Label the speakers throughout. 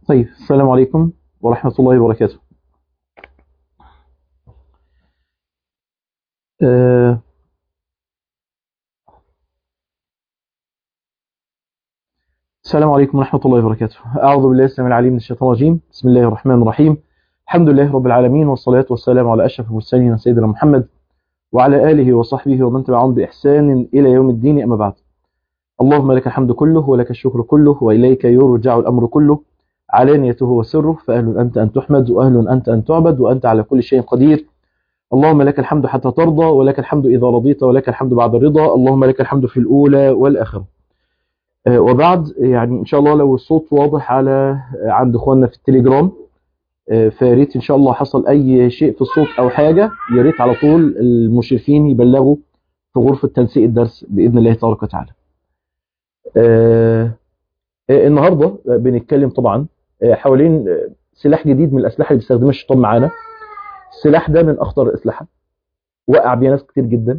Speaker 1: طيب السلام عليكم ورحمة الله وبركاته آه السلام عليكم ورحمة الله وبركاته أعوذ بالله السلام العليم من الشيطان الرجيم بسم الله الرحمن الرحيم الحمد لله رب العالمين والصلاة والسلام على أشرف المرسلين سيدنا محمد وعلى آله وصحبه ومن تبعهم بإحسان إلى يوم الدين أما بعد اللهم لك الحمد كله ولك الشكر كله وإليك يرجع الأمر كله علانيته وسره فأهل أنت أن تحمد وأهل أنت أن تعبد وأنت على كل شيء قدير اللهم لك الحمد حتى ترضى ولك الحمد إذا رضيت ولك الحمد بعد الرضا اللهم لك الحمد في الأولى والآخرة آه، وبعد يعني إن شاء الله لو الصوت واضح على عند إخواننا في التليجرام آه، فياريت إن شاء الله حصل أي شيء في الصوت أو حاجة ياريت على طول المشرفين يبلغوا في غرفة تنسيق الدرس بإذن الله تبارك وتعالى آه، آه، النهاردة بنتكلم طبعا آه، حوالين آه، سلاح جديد من الأسلحة اللي بيستخدمها الشيطان معانا السلاح ده من أخطر الأسلحة وقع بيها ناس كتير جدا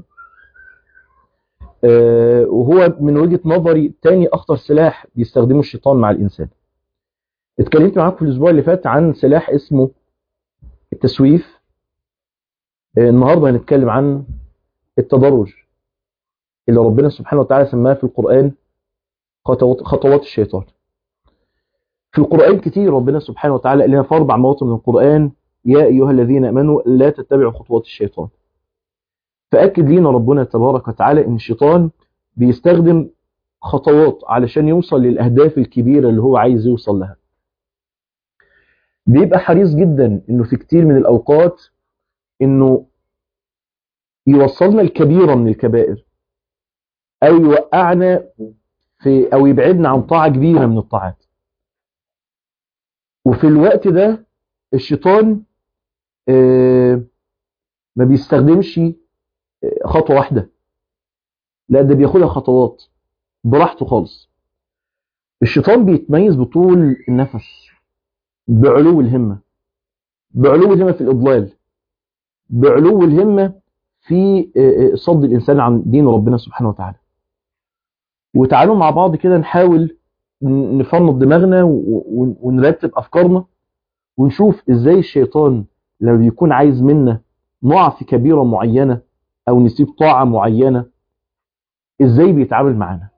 Speaker 1: آه، وهو من وجهة نظري تاني أخطر سلاح بيستخدمه الشيطان مع الإنسان اتكلمت معاكم في الأسبوع اللي فات عن سلاح اسمه التسويف آه، النهاردة هنتكلم عن التدرج اللي ربنا سبحانه وتعالى سماها في القرآن خطوات, خطوات الشيطان في القرآن كتير ربنا سبحانه وتعالى قال لنا في أربع مواطن من القرآن يا أيها الذين أمنوا لا تتبعوا خطوات الشيطان فأكد لينا ربنا تبارك وتعالى أن الشيطان بيستخدم خطوات علشان يوصل للأهداف الكبيرة اللي هو عايز يوصل لها بيبقى حريص جدا أنه في كتير من الأوقات أنه يوصلنا الكبيرة من الكبائر أو يوقعنا في أو يبعدنا عن طاعة كبيرة من الطاعات وفي الوقت ده الشيطان آه، ما بيستخدمش آه، خطوة واحدة لا ده بياخدها خطوات براحته خالص الشيطان بيتميز بطول النفس بعلو الهمة بعلو الهمة في الإضلال بعلو الهمة في آه، آه، صد الإنسان عن دين ربنا سبحانه وتعالى وتعالوا مع بعض كده نحاول ن- نفنط دماغنا و- و- ونرتب أفكارنا ونشوف إزاي الشيطان لما بيكون عايز منا نقع في كبيرة معينة أو نسيب طاعة معينة إزاي بيتعامل معانا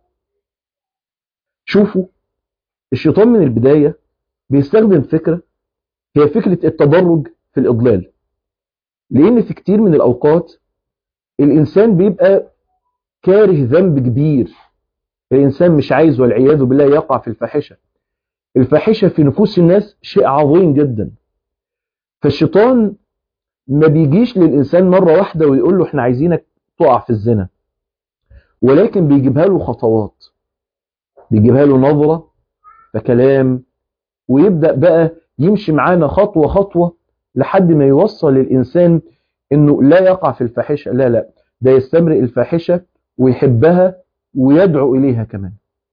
Speaker 1: شوفوا الشيطان من البداية بيستخدم فكرة هي فكرة التدرج في الإضلال لأن في كتير من الأوقات الإنسان بيبقى كاره ذنب كبير الإنسان مش عايز والعياذ بالله يقع في الفاحشة الفاحشة في نفوس الناس شيء عظيم جدا فالشيطان ما بيجيش للإنسان مرة واحدة ويقول له احنا عايزينك تقع في الزنا ولكن بيجيبها له خطوات بيجيبها له نظرة فكلام ويبدأ بقى يمشي معانا خطوة خطوة لحد ما يوصل للإنسان انه لا يقع في الفاحشة لا لا ده يستمرئ الفاحشة ويحبها ويدعو إليها كمان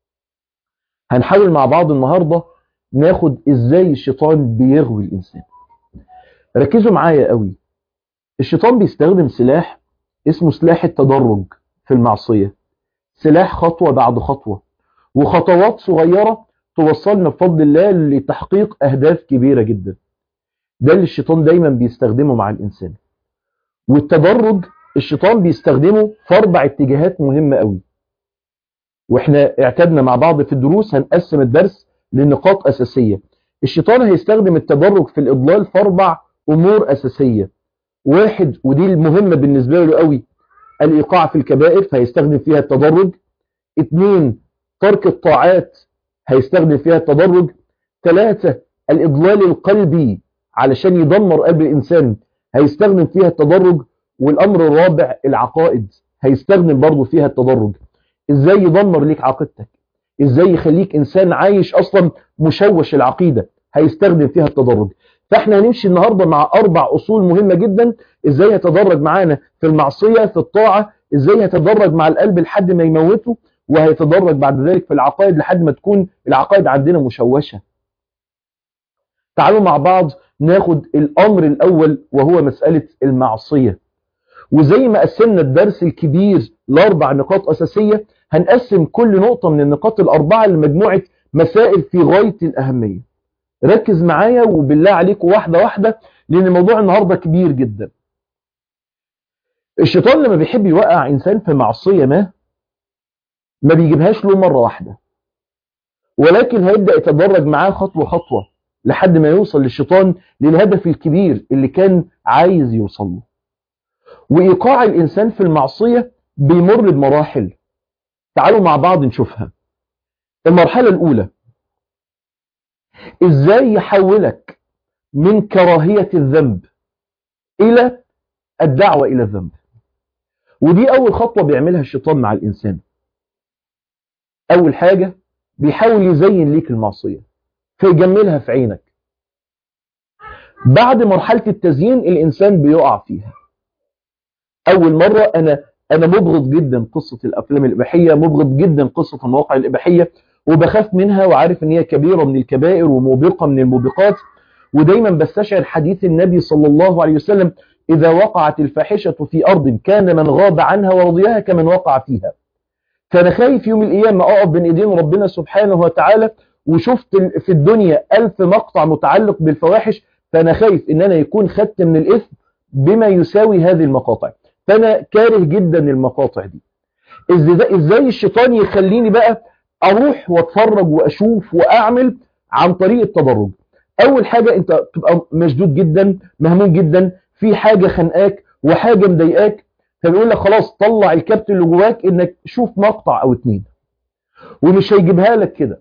Speaker 1: هنحاول مع بعض النهاردة ناخد ازاي الشيطان بيغوي الإنسان ركزوا معايا قوي الشيطان بيستخدم سلاح اسمه سلاح التدرج في المعصية سلاح خطوة بعد خطوة وخطوات صغيرة توصلنا بفضل الله لتحقيق أهداف كبيرة جدا ده اللي الشيطان دايما بيستخدمه مع الإنسان والتدرج الشيطان بيستخدمه في أربع اتجاهات مهمة قوي واحنا اعتدنا مع بعض في الدروس هنقسم الدرس لنقاط أساسية الشيطان هيستخدم التدرج في الإضلال في أربع أمور أساسية واحد ودي المهمة بالنسبة له قوي الإيقاع في الكبائر فهيستخدم فيها التدرج اثنين ترك الطاعات هيستخدم فيها التدرج ثلاثة الإضلال القلبي علشان يدمر قلب الإنسان هيستخدم فيها التدرج والأمر الرابع العقائد هيستخدم برضو فيها التدرج إزاي يدمر ليك عقيدتك إزاي يخليك إنسان عايش أصلا مشوش العقيدة هيستخدم فيها التدرج فاحنا هنمشي النهاردة مع أربع أصول مهمة جدا إزاي يتدرج معانا في المعصية في الطاعة إزاي يتدرج مع القلب لحد ما يموته وهيتدرج بعد ذلك في العقائد لحد ما تكون العقائد عندنا مشوشة تعالوا مع بعض ناخد الأمر الأول وهو مسألة المعصية وزي ما قسمنا الدرس الكبير لأربع نقاط أساسية هنقسم كل نقطة من النقاط الأربعة لمجموعة مسائل في غاية الأهمية ركز معايا وبالله عليك واحدة واحدة لأن الموضوع النهاردة كبير جدا الشيطان لما بيحب يوقع إنسان في معصية ما ما بيجيبهاش له مرة واحدة ولكن هيبدأ يتدرج معاه خطوة خطوة لحد ما يوصل للشيطان للهدف الكبير اللي كان عايز يوصل له وإيقاع الإنسان في المعصية بيمر بمراحل تعالوا مع بعض نشوفها المرحلة الأولى إزاي يحولك من كراهية الذنب إلى الدعوة إلى الذنب ودي أول خطوة بيعملها الشيطان مع الإنسان أول حاجة بيحاول يزين ليك المعصية فيجملها في عينك بعد مرحلة التزيين الإنسان بيقع فيها أول مرة أنا أنا مبغض جدا قصة الأفلام الإباحية مبغض جدا قصة المواقع الإباحية وبخاف منها وعارف ان هي كبيرة من الكبائر وموبقة من الموبقات ودايما بستشعر حديث النبي صلى الله عليه وسلم إذا وقعت الفاحشة في أرض كان من غاب عنها ورضيها كمن وقع فيها فأنا خايف يوم القيامة أقف بين إيدين ربنا سبحانه وتعالى وشفت في الدنيا ألف مقطع متعلق بالفواحش فأنا خايف إن أنا يكون خدت من الإثم بما يساوي هذه المقاطع فأنا كاره جدا المقاطع دي إزاي الشيطان يخليني بقى اروح واتفرج واشوف واعمل عن طريق التدرج اول حاجة انت تبقى مشدود جدا مهموم جدا في حاجة خنقاك وحاجة مضايقاك فبيقول لك خلاص طلع الكبت اللي جواك انك شوف مقطع او اتنين ومش هيجيبها لك كده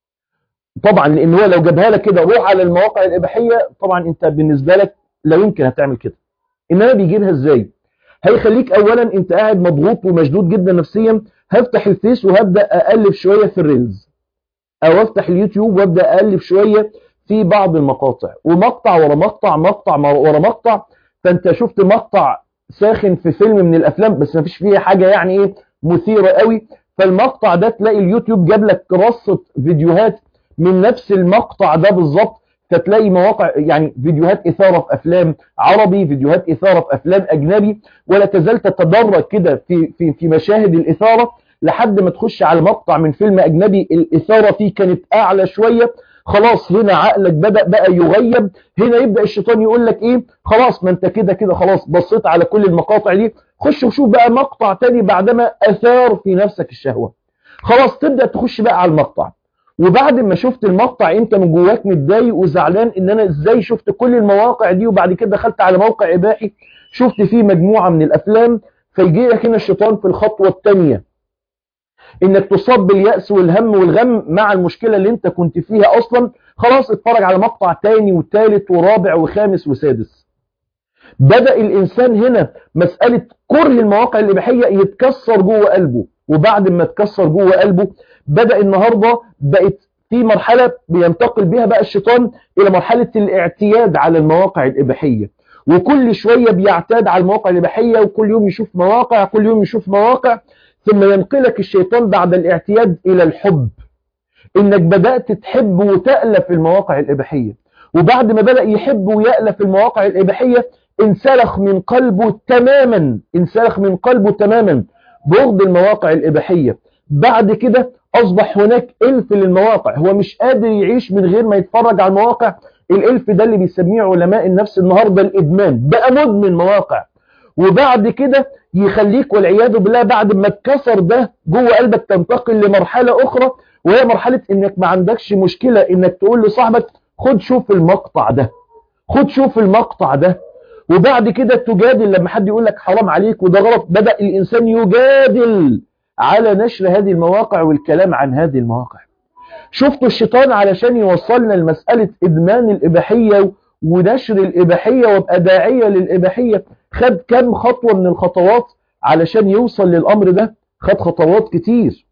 Speaker 1: طبعا لان هو لو جابها لك كده روح على المواقع الاباحيه طبعا انت بالنسبه لك لا يمكن هتعمل كده انما بيجيبها ازاي هيخليك اولا انت قاعد مضغوط ومشدود جدا نفسيا هفتح الفيس وهبدا اقلب شويه في الريلز او افتح اليوتيوب وابدا اقلب شويه في بعض المقاطع ومقطع ورا مقطع مقطع ورا مقطع فانت شفت مقطع ساخن في فيلم من الافلام بس ما فيش فيه حاجه يعني ايه مثيره قوي فالمقطع ده تلاقي اليوتيوب جاب لك رصه فيديوهات من نفس المقطع ده بالظبط فتلاقي مواقع يعني فيديوهات إثارة في أفلام عربي فيديوهات إثارة في أفلام أجنبي ولا تزال تتدرج كده في, في, في مشاهد الإثارة لحد ما تخش على مقطع من فيلم أجنبي الإثارة فيه كانت أعلى شوية خلاص هنا عقلك بدأ بقى يغيب هنا يبدأ الشيطان يقول لك إيه خلاص ما أنت كده كده خلاص بصيت على كل المقاطع دي خش وشوف بقى مقطع تاني بعدما أثار في نفسك الشهوة خلاص تبدأ تخش بقى على المقطع وبعد ما شفت المقطع انت من جواك متضايق وزعلان ان انا ازاي شفت كل المواقع دي وبعد كده دخلت على موقع اباحي شفت فيه مجموعة من الافلام فيجي لك هنا الشيطان في الخطوة الثانية انك تصاب باليأس والهم والغم مع المشكلة اللي انت كنت فيها اصلا خلاص اتفرج على مقطع تاني وثالث ورابع وخامس وسادس بدأ الانسان هنا مسألة كره المواقع الاباحية يتكسر جوه قلبه وبعد ما اتكسر جوه قلبه بدأ النهاردة بقت في مرحلة بينتقل بها بقى الشيطان إلى مرحلة الاعتياد على المواقع الإباحية وكل شوية بيعتاد على المواقع الإباحية وكل يوم يشوف مواقع كل يوم يشوف مواقع ثم ينقلك الشيطان بعد الاعتياد إلى الحب إنك بدأت تحب وتألف المواقع الإباحية وبعد ما بدأ يحب ويألف المواقع الإباحية انسلخ من قلبه تماما انسلخ من قلبه تماما بغض المواقع الإباحية بعد كده أصبح هناك إلف للمواقع هو مش قادر يعيش من غير ما يتفرج على المواقع الإلف ده اللي بيسميه علماء النفس النهاردة الإدمان بقى مدمن مواقع وبعد كده يخليك والعياذ بالله بعد ما اتكسر ده جوه قلبك تنتقل لمرحلة أخرى وهي مرحلة إنك ما عندكش مشكلة إنك تقول لصاحبك خد شوف المقطع ده خد شوف المقطع ده وبعد كده تجادل لما حد يقول لك حرام عليك وده غلط بدأ الإنسان يجادل على نشر هذه المواقع والكلام عن هذه المواقع شفتوا الشيطان علشان يوصلنا لمسألة إدمان الإباحية ونشر الإباحية وابقى داعية للإباحية خد كم خطوة من الخطوات علشان يوصل للأمر ده خد خطوات كتير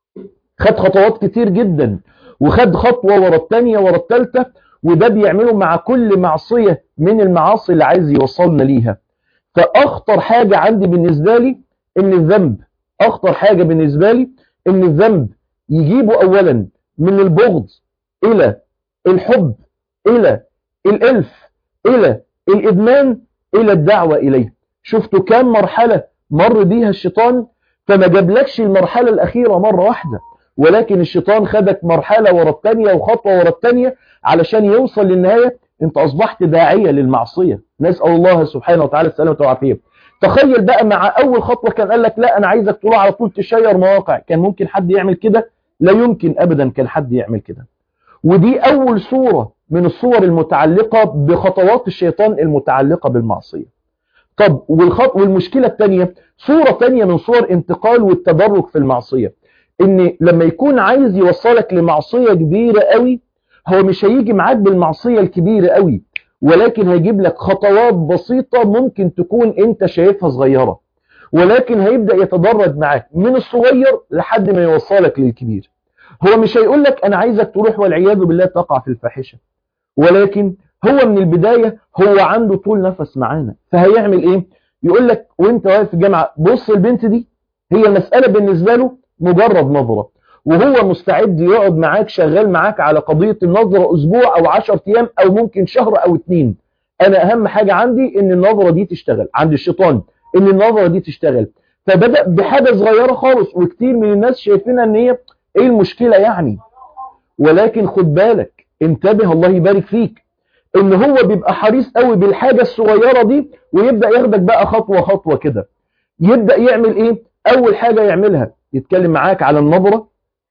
Speaker 1: خد خطوات كتير جدا وخد خطوة ورا التانية ورا التالتة وده بيعمله مع كل معصية من المعاصي اللي عايز يوصلنا ليها فأخطر حاجة عندي بالنسبة لي إن الذنب أخطر حاجة بالنسبة لي إن الذنب يجيبه أولا من البغض إلى الحب إلى الإلف إلى الإدمان إلى الدعوة إليه شفتوا كام مرحلة مر بيها الشيطان فما جابلكش المرحلة الأخيرة مرة واحدة ولكن الشيطان خدك مرحلة ورا الثانية وخطوة ورا الثانية علشان يوصل للنهاية انت اصبحت داعية للمعصية نسأل الله سبحانه وتعالى السلامة والعافية تخيل بقى مع اول خطوة كان قال لك لا انا عايزك تروح على طول تشير مواقع كان ممكن حد يعمل كده لا يمكن ابدا كان حد يعمل كده ودي اول صورة من الصور المتعلقة بخطوات الشيطان المتعلقة بالمعصية طب والخط والمشكلة الثانية صورة ثانية من صور انتقال والتدرج في المعصية ان لما يكون عايز يوصلك لمعصية كبيرة قوي هو مش هيجي معاك بالمعصية الكبيرة قوي ولكن هيجيب لك خطوات بسيطة ممكن تكون انت شايفها صغيرة ولكن هيبدأ يتدرج معاك من الصغير لحد ما يوصلك للكبير هو مش هيقول لك انا عايزك تروح والعياذ بالله تقع في الفاحشة ولكن هو من البداية هو عنده طول نفس معانا فهيعمل ايه يقول لك وانت واقف في الجامعة بص البنت دي هي مسألة بالنسبة له مجرد نظرة وهو مستعد يقعد معاك شغال معاك على قضية النظرة اسبوع او عشر ايام او ممكن شهر او اتنين انا اهم حاجة عندي ان النظرة دي تشتغل عند الشيطان ان النظرة دي تشتغل فبدأ بحاجة صغيرة خالص وكتير من الناس شايفينها ان هي ايه المشكلة يعني ولكن خد بالك انتبه الله يبارك فيك ان هو بيبقى حريص قوي بالحاجة الصغيرة دي ويبدأ ياخدك بقى خطوة خطوة كده يبدأ يعمل ايه اول حاجة يعملها يتكلم معاك على النظرة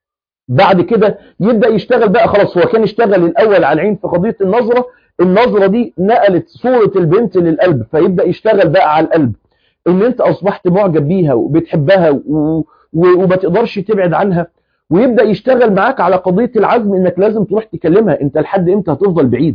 Speaker 1: بعد كده يبدأ يشتغل بقى خلاص هو كان يشتغل الاول على العين في قضية النظرة النظرة دي نقلت صورة البنت للقلب فيبدأ يشتغل بقى على القلب ان انت اصبحت معجب بيها وبتحبها و... و... وما تقدرش تبعد عنها ويبدأ يشتغل معاك على قضية العزم انك لازم تروح تكلمها انت لحد امتى هتفضل بعيد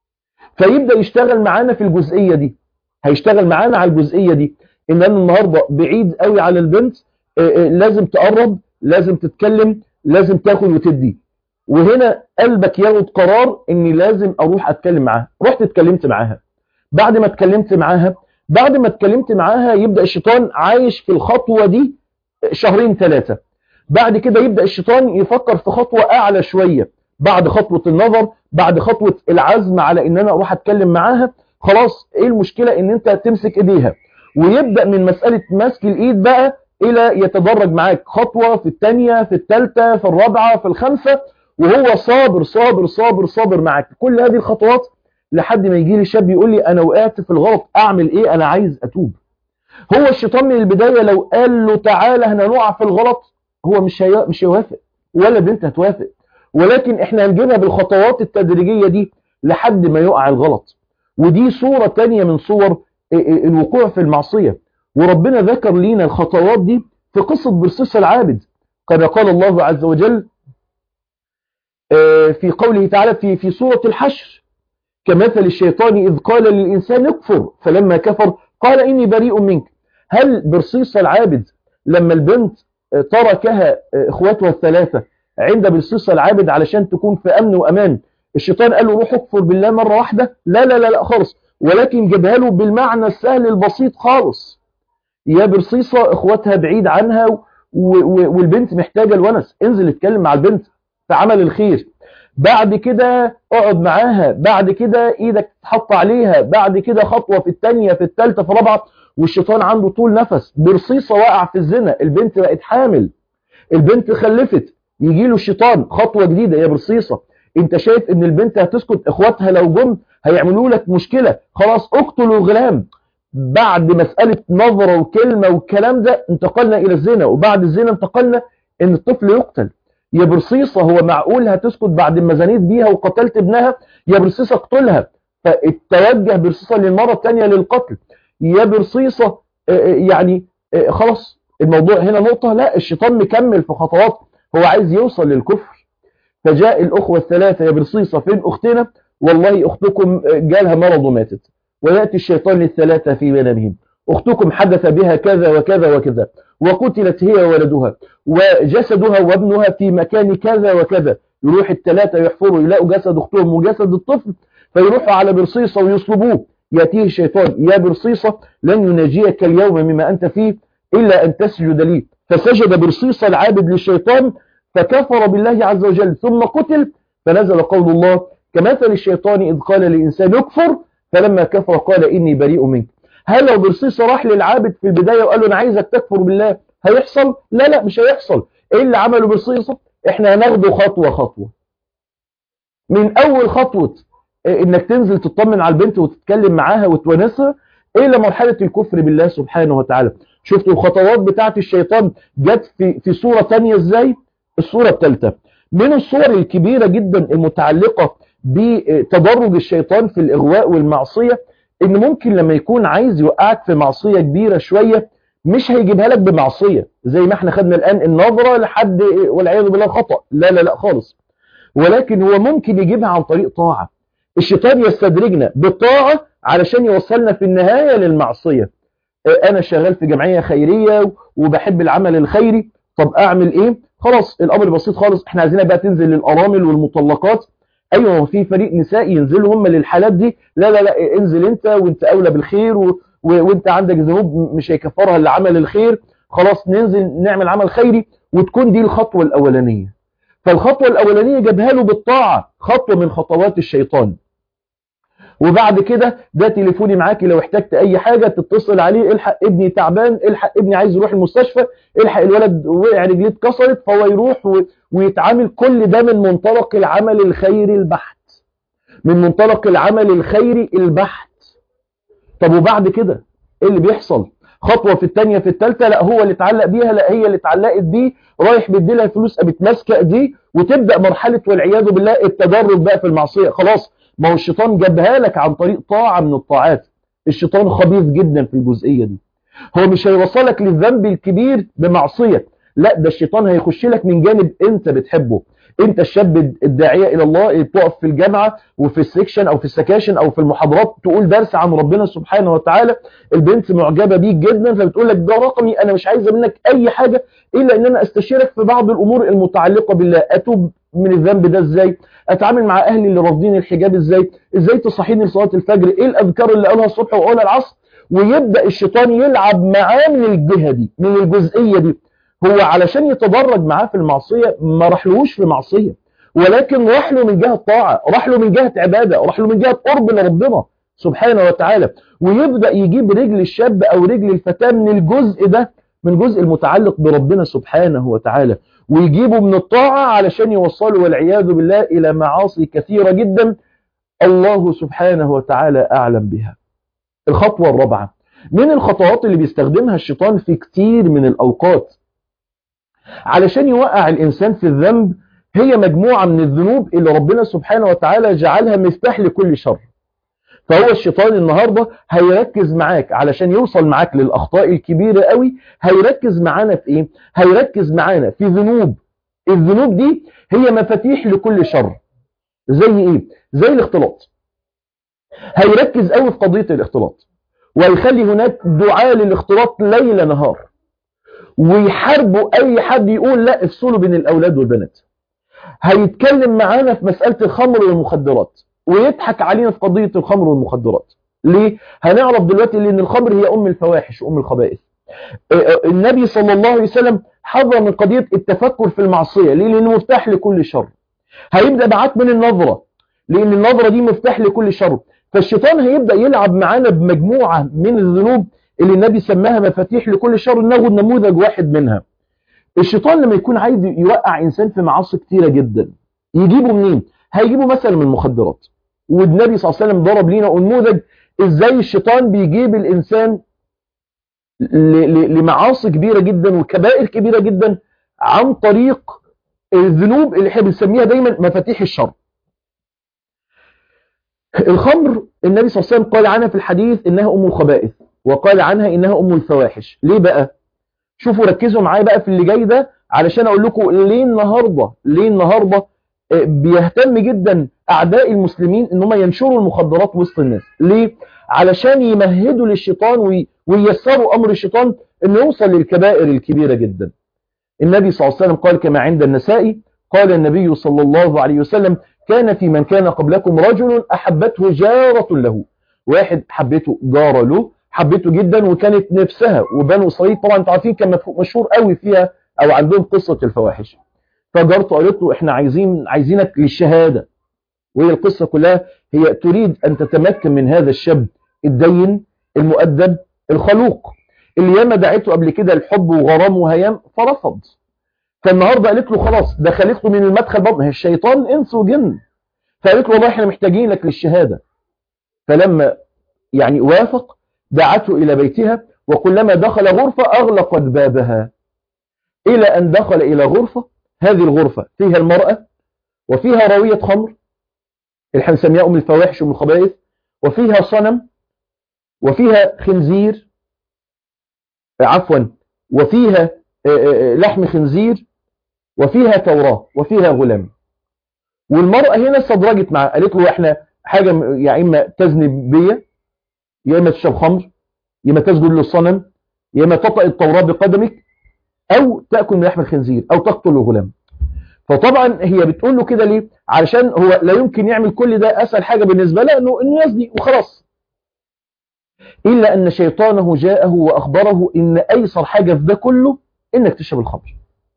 Speaker 1: فيبدأ يشتغل معانا في الجزئية دي هيشتغل معانا على الجزئية دي ان انا النهاردة بعيد قوي على البنت لازم تقرب لازم تتكلم لازم تاخد وتدي وهنا قلبك ياخد قرار اني لازم اروح اتكلم معاها رحت اتكلمت معاها بعد ما اتكلمت معاها بعد ما اتكلمت معاها يبدأ الشيطان عايش في الخطوة دي شهرين ثلاثة بعد كده يبدأ الشيطان يفكر في خطوة اعلى شوية بعد خطوة النظر بعد خطوة العزم على ان انا اروح اتكلم معاها خلاص ايه المشكلة ان انت تمسك ايديها ويبدأ من مسألة مسك الايد بقى الى يتدرج معاك خطوة في الثانية في الثالثة في الرابعة في الخامسة وهو صابر صابر صابر صابر معاك كل هذه الخطوات لحد ما يجي لي شاب يقول لي انا وقعت في الغلط اعمل ايه انا عايز اتوب هو الشيطان من البداية لو قال له تعالى احنا نقع في الغلط هو مش هي... مش هيوافق ولا بنت هتوافق ولكن احنا هنجيبها بالخطوات التدريجية دي لحد ما يقع الغلط ودي صورة تانية من صور الوقوع في المعصية وربنا ذكر لينا الخطوات دي في قصة برصيص العابد كما قال الله عز وجل في قوله تعالى في في سورة الحشر كمثل الشيطان إذ قال للإنسان اكفر فلما كفر قال إني بريء منك هل برصيص العابد لما البنت تركها إخواتها الثلاثة عند برصيص العابد علشان تكون في أمن وأمان الشيطان قال له روح اكفر بالله مرة واحدة لا لا لا لا خالص ولكن جابها له بالمعنى السهل البسيط خالص يا برصيصة اخواتها بعيد عنها والبنت محتاجة الونس انزل اتكلم مع البنت في عمل الخير بعد كده اقعد معاها بعد كده ايدك تحط عليها بعد كده خطوة في الثانية في الثالثة في الرابعة والشيطان عنده طول نفس برصيصة وقع في الزنا البنت بقت حامل البنت خلفت يجي له الشيطان خطوة جديدة يا برصيصة انت شايف ان البنت هتسكت اخواتها لو جم هيعملوا لك مشكلة خلاص اقتلوا الغلام بعد مسألة نظرة وكلمة والكلام ده انتقلنا الى الزنا وبعد الزنا انتقلنا ان الطفل يقتل يا برصيصة هو معقول هتسكت بعد ما زنيت بيها وقتلت ابنها يا برصيصة اقتلها فاتوجه برصيصة للمرة الثانية للقتل يا برصيصة يعني خلاص الموضوع هنا نقطة لا الشيطان مكمل في خطوات هو عايز يوصل للكفر فجاء الأخوة الثلاثة يا برصيصة فين أختنا والله أختكم جالها مرض وماتت ويأتي الشيطان للثلاثة في منامهم أختكم حدث بها كذا وكذا وكذا وقتلت هي وولدها وجسدها وابنها في مكان كذا وكذا يروح الثلاثة يحفروا يلاقوا جسد أختهم وجسد الطفل فيروحوا على برصيصة ويصلبوه يأتيه الشيطان يا برصيصة لن يناجيك اليوم مما أنت فيه إلا أن تسجد لي فسجد برصيصة العابد للشيطان فكفر بالله عز وجل ثم قتل فنزل قول الله كمثل الشيطان إذ قال للإنسان يكفر فلما كفر قال إني بريء منك هل لو برصيصة راح للعابد في البداية وقال له أنا عايزك تكفر بالله هيحصل؟ لا لا مش هيحصل إيه اللي عمله برصيصة؟ احنا هناخده خطوة خطوة من اول خطوة انك تنزل تطمن على البنت وتتكلم معاها وتونسها الى مرحلة الكفر بالله سبحانه وتعالى شفتوا الخطوات بتاعت الشيطان جت في, في صورة تانية ازاي الصورة الثالثة من الصور الكبيرة جدا المتعلقة بتدرج الشيطان في الاغواء والمعصية ان ممكن لما يكون عايز يوقعك في معصية كبيرة شوية مش هيجيبها لك بمعصية زي ما احنا خدنا الان النظرة لحد والعياذ بالله خطأ لا لا لا خالص ولكن هو ممكن يجيبها عن طريق طاعة الشيطان يستدرجنا بالطاعة علشان يوصلنا في النهاية للمعصية انا شغال في جمعية خيرية وبحب العمل الخيري طب اعمل ايه خلاص الامر بسيط خالص احنا عايزينها بقى تنزل للارامل والمطلقات ايوه في فريق نساء ينزلوا هم للحالات دي لا لا لا انزل انت وانت اولى بالخير و... و... وانت عندك ذنوب مش هيكفرها الا عمل الخير خلاص ننزل نعمل عمل خيري وتكون دي الخطوة الاولانية فالخطوة الاولانية جابها له بالطاعة خطوة من خطوات الشيطان وبعد كده ده تليفوني معاكي لو احتجت اي حاجة تتصل عليه الحق ابني تعبان الحق ابني عايز يروح المستشفى الحق الولد وقع رجليه اتكسرت فهو يروح و... ويتعامل كل ده من منطلق العمل الخيري البحت من منطلق العمل الخيري البحت طب وبعد كده ايه اللي بيحصل خطوة في الثانيه في الثالثه لا هو اللي اتعلق بيها لا هي اللي اتعلقت بيه رايح بيديلها فلوس قامت ماسكه دي وتبدا مرحله والعياذ بالله التدرج بقى في المعصيه خلاص ما هو الشيطان جابها لك عن طريق طاعة من الطاعات الشيطان خبيث جدا في الجزئية دي هو مش هيوصلك للذنب الكبير بمعصية لا ده الشيطان هيخش لك من جانب انت بتحبه انت الشاب الداعية الى الله اللي تقف في الجامعة وفي السكشن او في السكاشن او في المحاضرات تقول درس عن ربنا سبحانه وتعالى البنت معجبة بيك جدا فبتقول لك ده رقمي انا مش عايزة منك اي حاجة الا ان انا استشيرك في بعض الامور المتعلقة بالله اتوب من الذنب ده ازاي اتعامل مع اهلي اللي رافضين الحجاب ازاي ازاي تصحيني لصلاه الفجر ايه الاذكار اللي اقولها الصبح واقولها العصر ويبدا الشيطان يلعب معاه من الجهه دي من الجزئيه دي هو علشان يتدرج معاه في المعصيه ما راحلوش في معصيه ولكن راح له من جهه طاعه راح له من جهه عباده راح له من جهه قرب لربنا سبحانه وتعالى ويبدا يجيب رجل الشاب او رجل الفتاه من الجزء ده من الجزء المتعلق بربنا سبحانه وتعالى ويجيبوا من الطاعة علشان يوصلوا والعياذ بالله إلى معاصي كثيرة جدا الله سبحانه وتعالى أعلم بها الخطوة الرابعة من الخطوات اللي بيستخدمها الشيطان في كتير من الأوقات علشان يوقع الإنسان في الذنب هي مجموعة من الذنوب اللي ربنا سبحانه وتعالى جعلها مفتاح لكل شر فهو الشيطان النهاردة هيركز معاك علشان يوصل معاك للأخطاء الكبيرة قوي هيركز معانا في ايه هيركز معانا في ذنوب الذنوب دي هي مفاتيح لكل شر زي ايه زي الاختلاط هيركز قوي في قضية الاختلاط ويخلي هناك دعاء للاختلاط ليل نهار ويحاربوا اي حد يقول لا افصلوا بين الاولاد والبنات هيتكلم معانا في مسألة الخمر والمخدرات ويضحك علينا في قضية الخمر والمخدرات ليه؟ هنعرف دلوقتي لأن الخمر هي أم الفواحش وأم الخبائث النبي صلى الله عليه وسلم حذر من قضية التفكر في المعصية ليه؟ لأنه مفتاح لكل شر هيبدأ معاك من النظرة لأن النظرة دي مفتاح لكل شر فالشيطان هيبدأ يلعب معانا بمجموعة من الذنوب اللي النبي سماها مفاتيح لكل شر ناخد نموذج واحد منها الشيطان لما يكون عايز يوقع إنسان في معاصي كتيرة جدا يجيبه منين؟ هيجيبه مثلا من المخدرات والنبي صلى الله عليه وسلم ضرب لينا نموذج ازاي الشيطان بيجيب الانسان لمعاصي كبيرة جدا وكبائر كبيرة جدا عن طريق الذنوب اللي احنا بنسميها دايما مفاتيح الشر الخمر النبي صلى الله عليه وسلم قال عنها في الحديث انها ام الخبائث وقال عنها انها ام الفواحش ليه بقى شوفوا ركزوا معايا بقى في اللي جاي ده علشان اقول لكم ليه النهارده ليه النهارده بيهتم جدا اعداء المسلمين ان هم ينشروا المخدرات وسط الناس ليه علشان يمهدوا للشيطان وييسروا امر الشيطان انه يوصل للكبائر الكبيره جدا النبي صلى الله عليه وسلم قال كما عند النسائي قال النبي صلى الله عليه وسلم كان في من كان قبلكم رجل احبته جاره له واحد حبته جاره له حبته جدا وكانت نفسها وبنو اسرائيل طبعا انتوا عارفين كان مشهور قوي فيها او عندهم قصه الفواحش فجارته قالت له احنا عايزين عايزينك للشهاده وهي القصه كلها هي تريد ان تتمكن من هذا الشاب الدين المؤدب الخلوق اللي ياما دعته قبل كده الحب وغرام وهيام فرفض فالنهارده قالت له خلاص دخلت له من المدخل برضه هي الشيطان انس وجن فقالت له والله احنا محتاجين لك للشهاده فلما يعني وافق دعته الى بيتها وكلما دخل غرفه اغلقت بابها الى ان دخل الى غرفه هذه الغرفه فيها المراه وفيها راويه خمر اللي احنا بنسميها ام الفواحش وام الخبائث وفيها صنم وفيها خنزير عفوا وفيها لحم خنزير وفيها توراة وفيها غلام والمرأة هنا استدرجت معاه قالت له احنا حاجة يا اما تزني بيا يا اما تشرب خمر يا اما تسجد للصنم يا اما تطأ التوراة بقدمك او تأكل من لحم الخنزير او تقتل الغلام فطبعا هي بتقول له كده ليه علشان هو لا يمكن يعمل كل ده اسهل حاجة بالنسبة له انه انه يزني وخلاص الا ان شيطانه جاءه واخبره ان ايسر حاجة في ده كله انك تشرب الخمر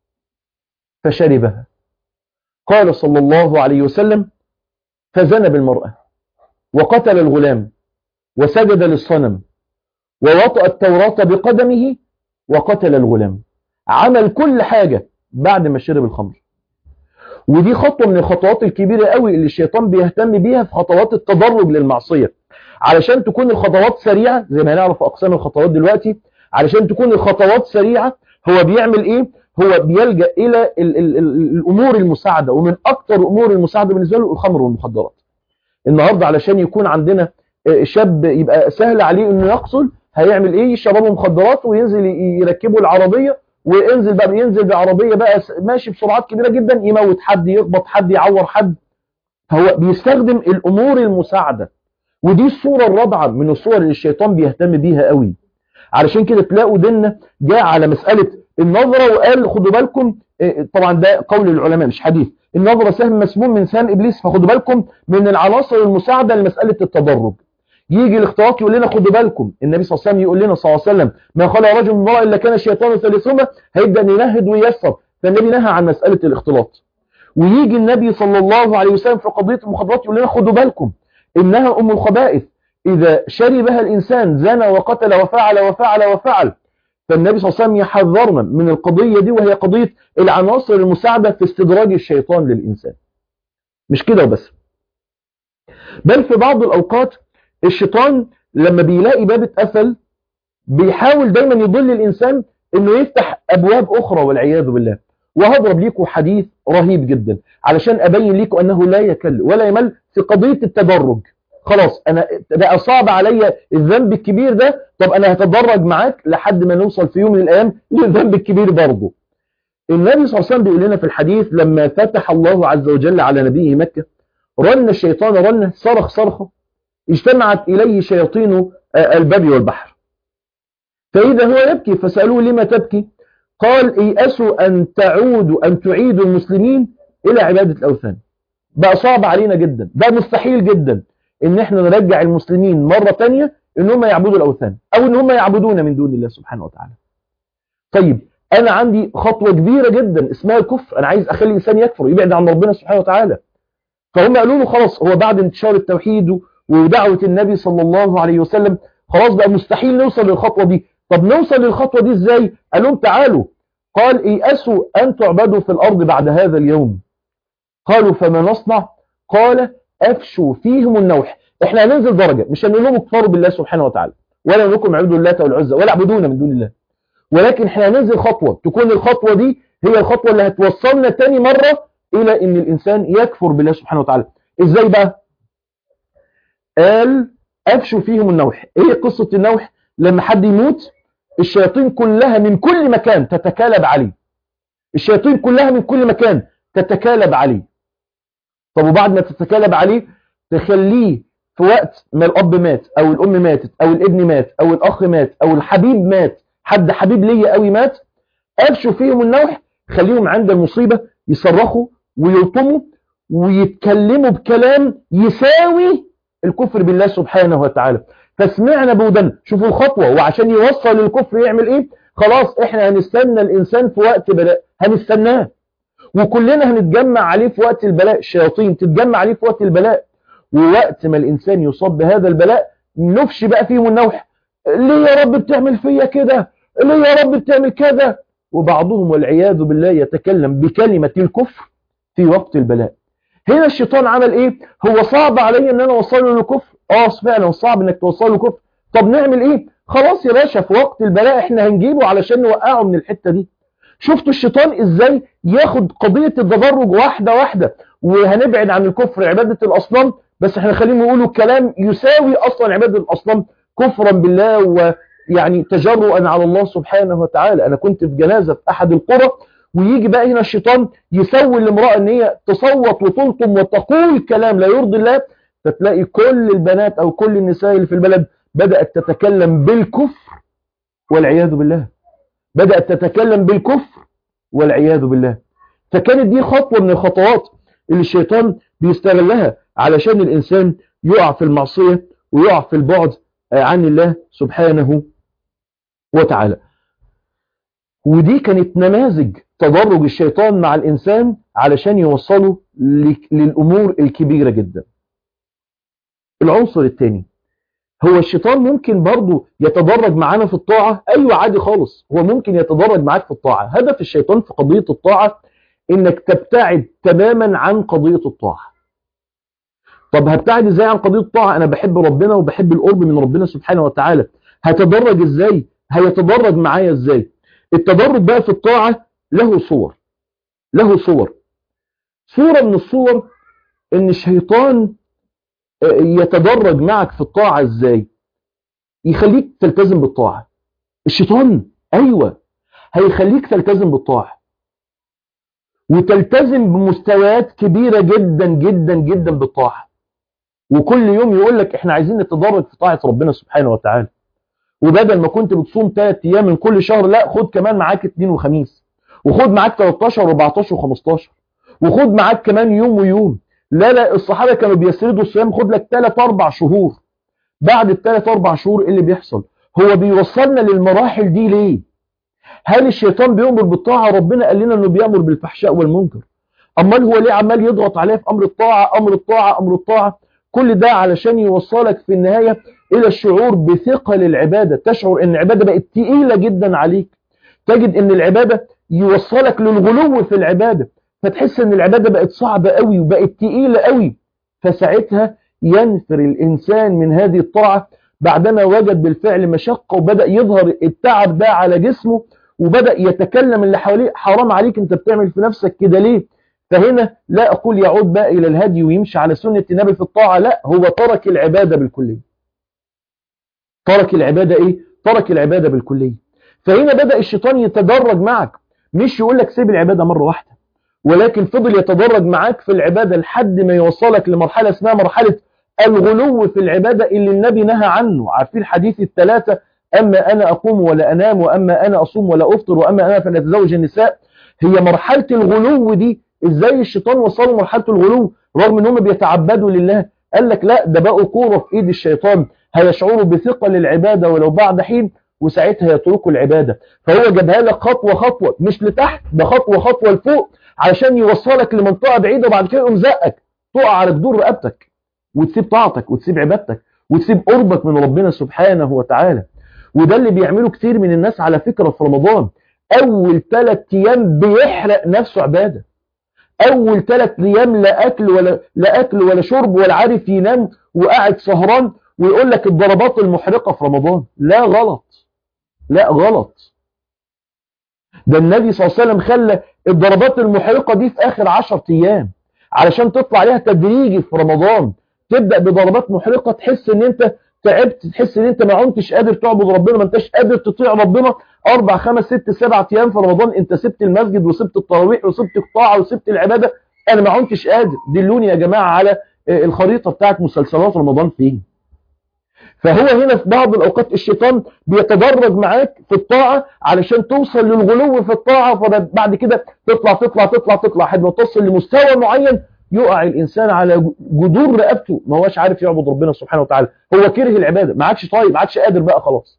Speaker 1: فشربها قال صلى الله عليه وسلم فزنى بالمرأة وقتل الغلام وسجد للصنم ووطأ التوراة بقدمه وقتل الغلام عمل كل حاجة بعد ما شرب الخمر ودي خطوة من الخطوات الكبيرة قوي اللي الشيطان بيهتم بيها في خطوات التدرج للمعصية علشان تكون الخطوات سريعة زي ما هنعرف أقسام الخطوات دلوقتي علشان تكون الخطوات سريعة هو بيعمل إيه هو بيلجأ إلى ال ال ال الأمور المساعدة ومن أكتر أمور المساعدة بالنسبة له الخمر والمخدرات النهاردة علشان يكون عندنا شاب يبقى سهل عليه إنه يقصل هيعمل إيه يشربه مخدرات وينزل يركبه العربية وينزل بقى ينزل بعربية بقى ماشي بسرعات كبيرة جدا يموت حد يخبط حد يعور حد هو بيستخدم الأمور المساعدة ودي الصورة الرابعة من الصور اللي الشيطان بيهتم بيها قوي علشان كده تلاقوا ديننا جاء على مسألة النظرة وقال خدوا بالكم طبعا ده قول العلماء مش حديث النظرة سهم مسموم من سهم إبليس فخدوا بالكم من العناصر المساعدة لمسألة التدرج يجي الاختلاط يقول لنا خدوا بالكم النبي صلى الله عليه وسلم يقول لنا صلى الله عليه وسلم ما خلق رجل من امرأة إلا كان الشيطان ثالثهما هيبدأ ينهد وييسر فالنبي نهى عن مسألة الاختلاط ويجي النبي صلى الله عليه وسلم في قضية المخدرات يقول لنا خدوا بالكم إنها أم الخبائث إذا شربها الإنسان زنى وقتل وفعل وفعل وفعل فالنبي صلى الله عليه وسلم يحذرنا من القضية دي وهي قضية العناصر المساعدة في استدراج الشيطان للإنسان مش كده وبس بل في بعض الأوقات الشيطان لما بيلاقي باب اتقفل بيحاول دايما يضل الإنسان انه يفتح أبواب أخرى والعياذ بالله وهضرب ليكم حديث رهيب جدا علشان أبين ليكم أنه لا يكل ولا يمل في قضية التدرج خلاص أنا بقى صعب عليا الذنب الكبير ده طب أنا هتدرج معاك لحد ما نوصل في يوم من الأيام للذنب الكبير برضه النبي صلى الله عليه وسلم بيقول لنا في الحديث لما فتح الله عز وجل على نبيه مكة رن الشيطان رنه صرخ صرخه اجتمعت إليه شياطين الباب والبحر فإذا هو يبكي فسألوه لما تبكي قال ايأسوا أن تعودوا أن تعيدوا المسلمين إلى عبادة الأوثان بقى صعب علينا جدا ده مستحيل جدا ان احنا نرجع المسلمين مرة تانية ان هم يعبدوا الأوثان أو ان هم يعبدون من دون الله سبحانه وتعالى طيب أنا عندي خطوة كبيرة جدا اسمها الكفر أنا عايز أخلي الإنسان يكفر يبعد عن ربنا سبحانه وتعالى فهم قالوا له خلاص هو بعد انتشار التوحيد ودعوة النبي صلى الله عليه وسلم خلاص بقى مستحيل نوصل للخطوة دي طب نوصل للخطوة دي ازاي قال لهم تعالوا قال ايأسوا أن تعبدوا في الأرض بعد هذا اليوم قالوا فما نصنع قال أفشوا فيهم النوح احنا هننزل درجة مش هنقول لهم اكفروا بالله سبحانه وتعالى ولا نقول لكم اعبدوا اللات والعزى ولا اعبدونا من دون الله ولكن احنا هننزل خطوة تكون الخطوة دي هي الخطوة اللي هتوصلنا تاني مرة إلى أن الإنسان يكفر بالله سبحانه وتعالى إزاي بقى قال أفشوا فيهم النوح إيه قصة النوح لما حد يموت الشياطين كلها من كل مكان تتكالب عليه الشياطين كلها من كل مكان تتكالب عليه طب وبعد ما تتكالب عليه تخليه في وقت ما الأب مات أو الأم ماتت أو الابن مات أو الأخ مات أو الحبيب مات حد حبيب ليا قوي مات أفشوا فيهم النوح خليهم عند المصيبة يصرخوا ويلطموا ويتكلموا بكلام يساوي الكفر بالله سبحانه وتعالى فسمعنا بودن شوفوا الخطوة وعشان يوصل للكفر يعمل ايه خلاص احنا هنستنى الانسان في وقت بلاء هنستناه وكلنا هنتجمع عليه في وقت البلاء الشياطين تتجمع عليه في وقت البلاء ووقت ما الانسان يصاب بهذا البلاء نفشي بقى فيهم النوح ليه يا رب بتعمل فيا كده ليه يا رب بتعمل كذا وبعضهم والعياذ بالله يتكلم بكلمة الكفر في وقت البلاء هنا الشيطان عمل ايه هو صعب علي ان انا اوصله للكفر اه فعلا صعب انك توصله للكفر طب نعمل ايه خلاص يا باشا في وقت البلاء احنا هنجيبه علشان نوقعه من الحتة دي شفتوا الشيطان ازاي ياخد قضية التدرج واحدة واحدة وهنبعد عن الكفر عبادة الاصنام بس احنا خلينا نقوله كلام يساوي اصلا عبادة الاصنام كفرا بالله ويعني تجرؤا على الله سبحانه وتعالى انا كنت في جنازة في احد القرى ويجي بقى هنا الشيطان يسوي الامرأة ان هي تصوت وتلطم وتقول كلام لا يرضي الله فتلاقي كل البنات او كل النساء اللي في البلد بدأت تتكلم بالكفر والعياذ بالله بدأت تتكلم بالكفر والعياذ بالله فكانت دي خطوة من الخطوات اللي الشيطان بيستغلها علشان الإنسان يقع في المعصية ويقع في البعد عن الله سبحانه وتعالى ودي كانت نماذج تدرج الشيطان مع الإنسان علشان يوصله للأمور الكبيرة جدا العنصر الثاني هو الشيطان ممكن برضه يتدرج معانا في الطاعة أيوة عادي خالص هو ممكن يتدرج معاك في الطاعة هدف الشيطان في قضية الطاعة إنك تبتعد تماما عن قضية الطاعة طب هبتعد إزاي عن قضية الطاعة أنا بحب ربنا وبحب القرب من ربنا سبحانه وتعالى هتدرج إزاي هيتدرج معايا إزاي التدرج بقى في الطاعة له صور له صور صورة من الصور إن الشيطان يتدرج معك في الطاعة ازاي يخليك تلتزم بالطاعة الشيطان ايوه هيخليك تلتزم بالطاعة وتلتزم بمستويات كبيرة جدا جدا جدا بالطاعة وكل يوم يقول لك احنا عايزين نتدرج في طاعة ربنا سبحانه وتعالى وبدل ما كنت بتصوم 3 ايام من كل شهر لا خد كمان معاك اثنين وخميس وخد معاك 13 و14 و15 وخد معاك كمان يوم ويوم لا لا الصحابة كانوا بيسردوا الصيام خد لك 3 4 شهور بعد الثلاث اربع شهور ايه اللي بيحصل هو بيوصلنا للمراحل دي ليه هل الشيطان بيأمر بالطاعة ربنا قال لنا انه بيأمر بالفحشاء والمنكر امال هو ليه عمال يضغط عليه في امر الطاعة امر الطاعة امر الطاعة كل ده علشان يوصلك في النهاية الى الشعور بثقل العبادة تشعر ان العبادة بقت تقيلة جدا عليك تجد ان العبادة يوصلك للغلو في العبادة فتحس ان العبادة بقت صعبة قوي وبقت تقيلة قوي فساعتها ينفر الإنسان من هذه الطاعة بعدما وجد بالفعل مشقة وبدأ يظهر التعب ده على جسمه وبدأ يتكلم اللي حواليه حرام عليك انت بتعمل في نفسك كده ليه فهنا لا أقول يعود بقى إلى الهدي ويمشي على سنة النبي في الطاعة لا هو ترك العبادة بالكلية ترك العبادة إيه؟ ترك العبادة بالكلية فهنا بدأ الشيطان يتدرج معك مش يقول لك سيب العبادة مرة واحدة ولكن فضل يتدرج معاك في العبادة لحد ما يوصلك لمرحلة اسمها مرحلة الغلو في العبادة اللي النبي نهى عنه عارفين حديث الثلاثة أما أنا أقوم ولا أنام وأما أنا أصوم ولا أفطر وأما أنا فلأتزوج النساء هي مرحلة الغلو دي إزاي الشيطان وصلوا مرحلة الغلو رغم أنهم بيتعبدوا لله قال لك لا ده بقوا كورة في إيد الشيطان هيشعروا بثقل العبادة ولو بعد حين وساعتها يتركوا العبادة فهو جابها لك خطوة خطوة مش لتحت ده خطوة خطوة لفوق علشان يوصلك لمنطقة بعيدة وبعد كده يقوم زقك تقع على جدور رقبتك وتسيب طاعتك وتسيب عبادتك وتسيب قربك من ربنا سبحانه وتعالى وده اللي بيعمله كتير من الناس على فكرة في رمضان أول ثلاث أيام بيحرق نفسه عبادة أول ثلاث أيام لا أكل ولا لا أكل ولا شرب ولا عارف ينام وقاعد سهران ويقول لك الضربات المحرقة في رمضان لا غلط لا غلط ده النبي صلى الله عليه وسلم خلى الضربات المحرقة دي في آخر عشر أيام علشان تطلع عليها تدريجي في رمضان تبدأ بضربات محرقة تحس ان انت تعبت تحس ان انت ما عدتش قادر تعبد ربنا ما انتش قادر تطيع ربنا اربع خمس ست سبع ايام في رمضان انت سبت المسجد وسبت التراويح وسبت الطاعة وسبت العبادة انا ما عدتش قادر دلوني يا جماعة على الخريطة بتاعت مسلسلات رمضان فين فهو هنا في بعض الأوقات الشيطان بيتدرج معاك في الطاعة علشان توصل للغلو في الطاعة فبعد كده تطلع تطلع تطلع تطلع لحد ما توصل لمستوى معين يقع الإنسان على جذور رقبته ما هوش عارف يعبد ربنا سبحانه وتعالى هو كره العبادة ما عادش طيب ما عادش قادر بقى خلاص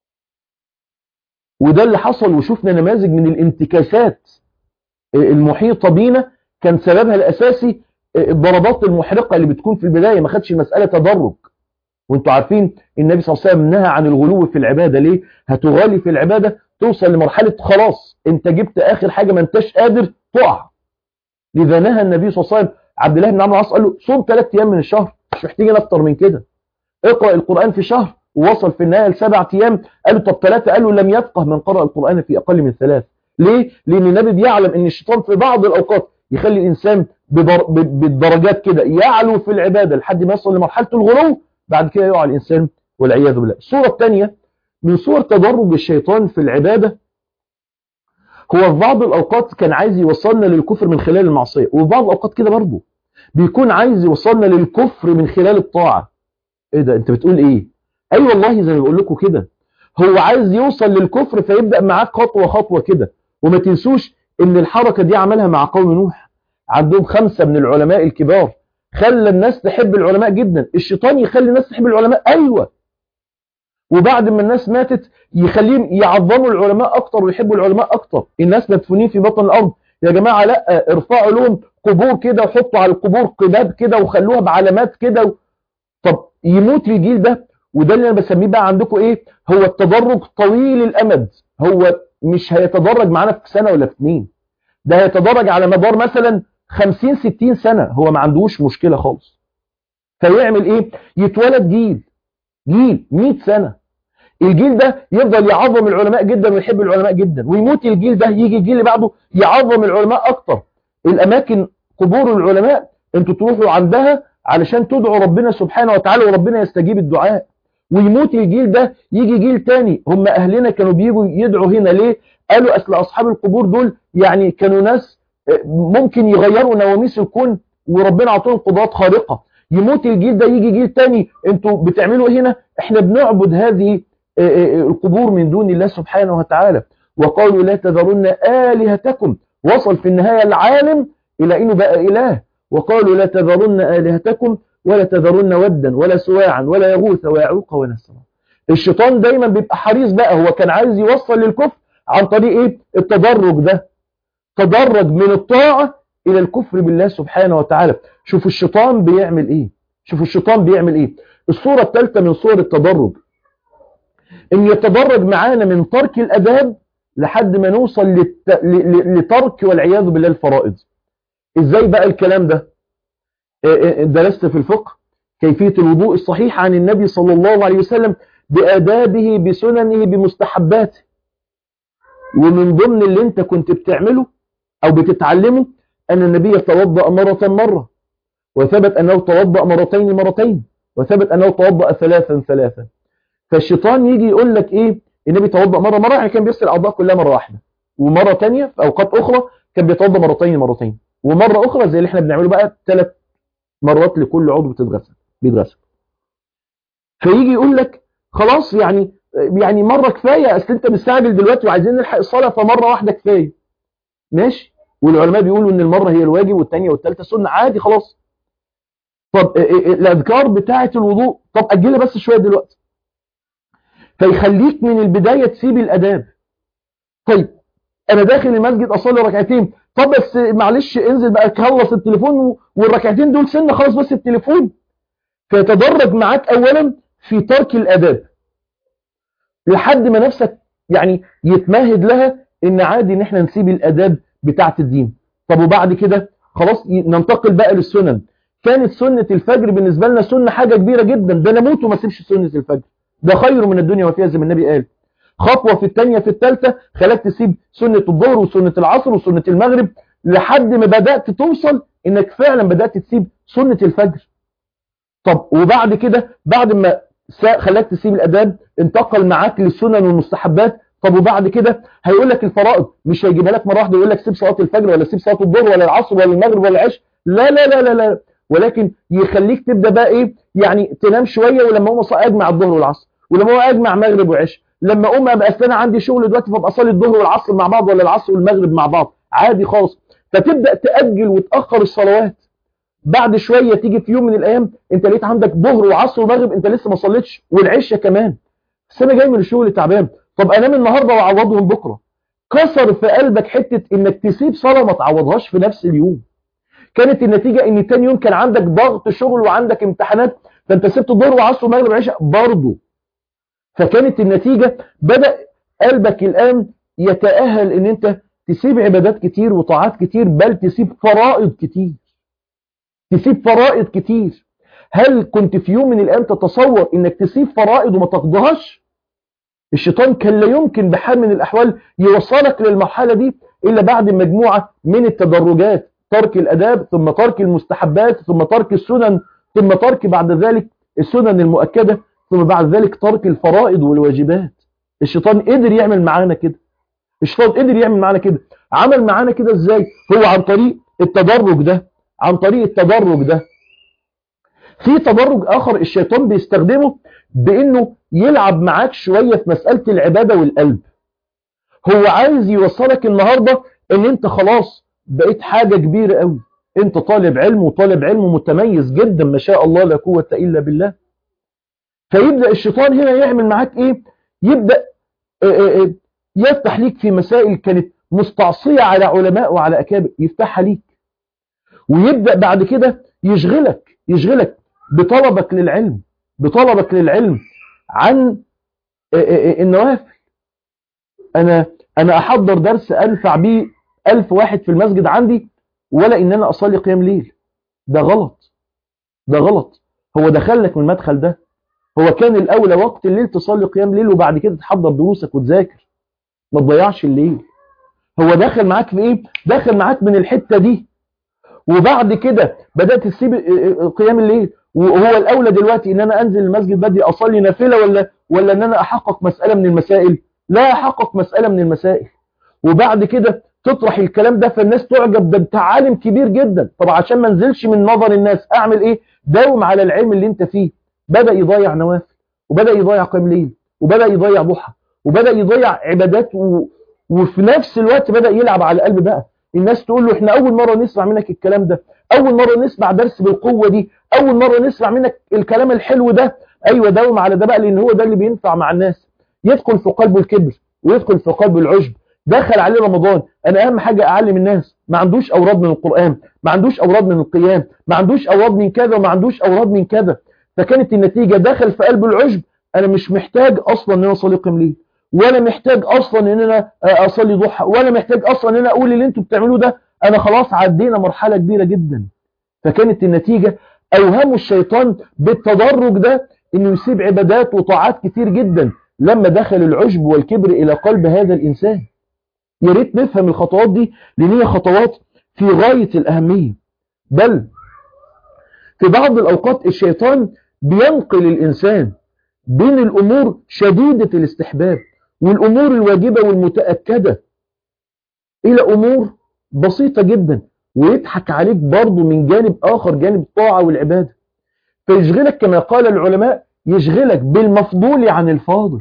Speaker 1: وده اللي حصل وشفنا نماذج من الانتكاسات المحيطة بينا كان سببها الأساسي الضربات المحرقة اللي بتكون في البداية ما خدش المسألة تدرج وانتوا عارفين النبي صلى الله عليه وسلم نهى عن الغلو في العبادة ليه هتغالي في العبادة توصل لمرحلة خلاص خلاص انت جبت اخر حاجه ما انتش قادر تقع لذا نهى النبي صلى الله عليه وسلم عبد الله بن عمرو العاص قال له صوم ثلاث ايام من الشهر مش محتاجين اكتر من كده اقرا القران في شهر ووصل في النهايه لسبع ايام قال له طب ثلاثه قال له لم يفقه من قرأ القران في اقل من ثلاث ليه لان النبي بيعلم ان الشيطان في بعض الاوقات يخلي الانسان ببر... بالدرجات كده يعلو في العباده لحد ما يصل لمرحله الغلو بعد كده يقع الانسان والعياذ بالله الصوره الثانيه من صور تدرج الشيطان في العباده هو في بعض الاوقات كان عايز يوصلنا للكفر من خلال المعصيه وفي بعض الاوقات كده برضه بيكون عايز يوصلنا للكفر من خلال الطاعه ايه ده انت بتقول ايه اي أيوة والله زي ما بقول لكم كده هو عايز يوصل للكفر فيبدا معاك خطوه خطوه كده وما تنسوش ان الحركه دي عملها مع قوم نوح عندهم خمسه من العلماء الكبار خلى الناس تحب العلماء جدا الشيطان يخلي الناس تحب العلماء ايوه وبعد ما الناس ماتت يخليهم يعظموا العلماء اكتر ويحبوا العلماء اكتر الناس مدفونين في بطن الارض يا جماعه لا ارفعوا لهم قبور كده وحطوا على القبور قباب كده وخلوها بعلامات كده و... طب يموت الجيل ده وده اللي انا بسميه بقى عندكم ايه هو التدرج طويل الامد هو مش هيتدرج معانا في سنه ولا في اتنين ده هيتدرج على مدار مثلا 50 60 سنه هو ما عندوش مشكله خالص فيعمل ايه يتولد جيل جيل 100 سنه الجيل ده يفضل يعظم العلماء جدا ويحب العلماء جدا ويموت الجيل ده يجي الجيل اللي بعده يعظم العلماء اكتر الاماكن قبور العلماء انتوا تروحوا عندها علشان تدعوا ربنا سبحانه وتعالى وربنا يستجيب الدعاء ويموت الجيل ده يجي جيل تاني هم اهلنا كانوا بيجوا يدعوا هنا ليه قالوا اصل اصحاب القبور دول يعني كانوا ناس ممكن يغيروا نواميس الكون وربنا عطوهم قدرات خارقه يموت الجيل ده يجي جيل تاني انتوا بتعملوا هنا احنا بنعبد هذه القبور من دون الله سبحانه وتعالى وقالوا لا تذرن آلهتكم وصل في النهاية العالم إلى إنه بقى إله وقالوا لا تذرن آلهتكم ولا تذرن ودا ولا سواعا ولا يغوث ويعوق ونسرا الشيطان دايما بيبقى حريص بقى هو كان عايز يوصل للكفر عن طريق ايه التدرج ده تدرج من الطاعة إلى الكفر بالله سبحانه وتعالى شوفوا الشيطان بيعمل ايه شوفوا الشيطان بيعمل ايه الصورة الثالثة من صور التدرج ان يتدرج معانا من ترك الاداب لحد ما نوصل للت... لترك والعياذ بالله الفرائض ازاي بقى الكلام ده درست في الفقه كيفية الوضوء الصحيح عن النبي صلى الله عليه وسلم بآدابه بسننه بمستحباته ومن ضمن اللي انت كنت بتعمله او بتتعلمه ان النبي توضأ مرة مرة وثبت انه توضأ مرتين مرتين وثبت انه توضأ ثلاثا ثلاثا فالشيطان يجي يقول لك ايه النبي توضأ مرة مرة يعني كان بيغسل الاعضاء كلها مرة واحدة ومرة تانية في اوقات اخرى كان بيتوضأ مرتين مرتين ومرة اخرى زي اللي احنا بنعمله بقى ثلاث مرات لكل عضو بتتغسل بيتغسل فيجي يقول لك خلاص يعني يعني مرة كفاية اصل انت مستعجل دلوقتي وعايزين نلحق الصلاة فمرة واحدة كفاية ماشي والعلماء بيقولوا ان المرة هي الواجب والثانية والثالثة سنة عادي خلاص طب الاذكار بتاعة الوضوء طب اجلها بس شوية دلوقتي فيخليك من البداية تسيب الاداب طيب انا داخل المسجد اصلي ركعتين طب بس معلش انزل بقى تخلص التليفون والركعتين دول سنة خلاص بس التليفون فيتدرج معاك اولا في ترك الاداب لحد ما نفسك يعني يتمهد لها ان عادي ان احنا نسيب الاداب بتاعة الدين طب وبعد كده خلاص ننتقل بقى للسنن كانت سنة الفجر بالنسبة لنا سنة حاجة كبيرة جدا ده انا اموت وما اسيبش سنة الفجر ده خير من الدنيا وفيها زي ما النبي قال خطوة في الثانية في الثالثة خلاك تسيب سنة الظهر وسنة العصر وسنة المغرب لحد ما بدأت توصل انك فعلا بدأت تسيب سنة الفجر طب وبعد كده بعد ما خلاك تسيب الاداب انتقل معاك للسنن والمستحبات طب وبعد كده هيقول لك الفرائض مش هيجيبها لك مره واحده يقول لك سيب صلاه الفجر ولا سيب صلاه الظهر ولا العصر ولا المغرب ولا العشاء لا لا لا لا لا ولكن يخليك تبدا بقى ايه يعني تنام شويه ولما اقوم اجمع الظهر والعصر ولما اقوم اجمع مغرب وعشاء لما اقوم ابقى اصل انا عندي شغل دلوقتي فابقى اصلي الظهر والعصر مع بعض ولا العصر والمغرب مع بعض عادي خالص فتبدا تاجل وتاخر الصلوات بعد شويه تيجي في يوم من الايام انت لقيت عندك ظهر وعصر ومغرب انت لسه ما صليتش والعشاء كمان بس انا جاي من الشغل تعبان طب انام النهارده واعوضهم بكره كسر في قلبك حته انك تسيب صلاه ما تعوضهاش في نفس اليوم كانت النتيجه ان تاني يوم كان عندك ضغط شغل وعندك امتحانات فانت سبت الظهر وعصر ومغرب وعشاء برضه فكانت النتيجه بدا قلبك الان يتأهل ان انت تسيب عبادات كتير وطاعات كتير بل تسيب فرائض كتير تسيب فرائض كتير هل كنت في يوم من الايام تتصور انك تسيب فرائض وما تقضيهاش الشيطان كان لا يمكن بحال من الاحوال يوصلك للمرحله دي الا بعد مجموعه من التدرجات ترك الاداب ثم ترك المستحبات ثم ترك السنن ثم ترك بعد ذلك السنن المؤكده ثم بعد ذلك ترك الفرائض والواجبات الشيطان قدر يعمل معانا كده الشيطان قدر يعمل معانا كده عمل معانا كده ازاي هو عن طريق التدرج ده عن طريق التدرج ده في تدرج اخر الشيطان بيستخدمه بانه يلعب معاك شوية في مسألة العبادة والقلب هو عايز يوصلك النهاردة ان انت خلاص بقيت حاجة كبيرة قوي انت طالب علم وطالب علم متميز جدا ما شاء الله لا قوة الا بالله فيبدأ الشيطان هنا يعمل معاك ايه يبدأ اه اه يفتح ليك في مسائل كانت مستعصية على علماء وعلى أكابر يفتحها ليك ويبدأ بعد كده يشغلك يشغلك بطلبك للعلم بطلبك للعلم عن النوافل أنا أنا أحضر درس أنفع بيه ألف واحد في المسجد عندي ولا إن أنا أصلي قيام ليل ده غلط ده غلط هو دخلك من المدخل ده هو كان الأولى وقت الليل تصلي قيام ليل وبعد كده تحضر دروسك وتذاكر ما تضيعش الليل هو داخل معاك في ايه داخل معاك من الحتة دي وبعد كده بدأت تسيب قيام الليل وهو الاولى دلوقتي ان انا انزل المسجد بدري اصلي نافلة ولا ولا ان انا احقق مسألة من المسائل لا احقق مسألة من المسائل وبعد كده تطرح الكلام ده فالناس تعجب ده انت عالم كبير جدا طب عشان ما انزلش من نظر الناس اعمل ايه داوم على العلم اللي انت فيه بدأ يضيع نوافل وبدأ يضيع قيام ليل وبدأ يضيع ضحى وبدأ يضيع عبادات و... وفي نفس الوقت بدأ يلعب على القلب بقى الناس تقول له احنا اول مرة نسمع منك الكلام ده اول مرة نسمع درس بالقوة دي اول مرة نسمع منك الكلام الحلو ده ايوه داوم على ده بقى لان هو ده اللي بينفع مع الناس يدخل في قلبه الكبر ويدخل في قلبه العجب دخل عليه رمضان انا اهم حاجة اعلم الناس ما عندوش اوراد من القرآن ما عندوش اوراد من القيام ما عندوش اوراد من كذا وما عندوش اوراد من كذا فكانت النتيجة دخل في قلبه العجب انا مش محتاج اصلا ان انا اصلي قيام ليل ولا محتاج اصلا ان انا اصلي ضحى ولا محتاج اصلا ان انا اقول اللي انتوا بتعملوه ده انا خلاص عدينا مرحلة كبيرة جدا فكانت النتيجة اوهام الشيطان بالتدرج ده انه يسيب عبادات وطاعات كتير جدا لما دخل العجب والكبر الى قلب هذا الانسان يا ريت نفهم الخطوات دي لان هي خطوات في غاية الاهمية بل في بعض الاوقات الشيطان بينقل الانسان بين الامور شديدة الاستحباب والأمور الواجبة والمتأكدة إلى أمور بسيطة جدا ويضحك عليك برضه من جانب آخر جانب الطاعة والعبادة فيشغلك كما قال العلماء يشغلك بالمفضول عن الفاضل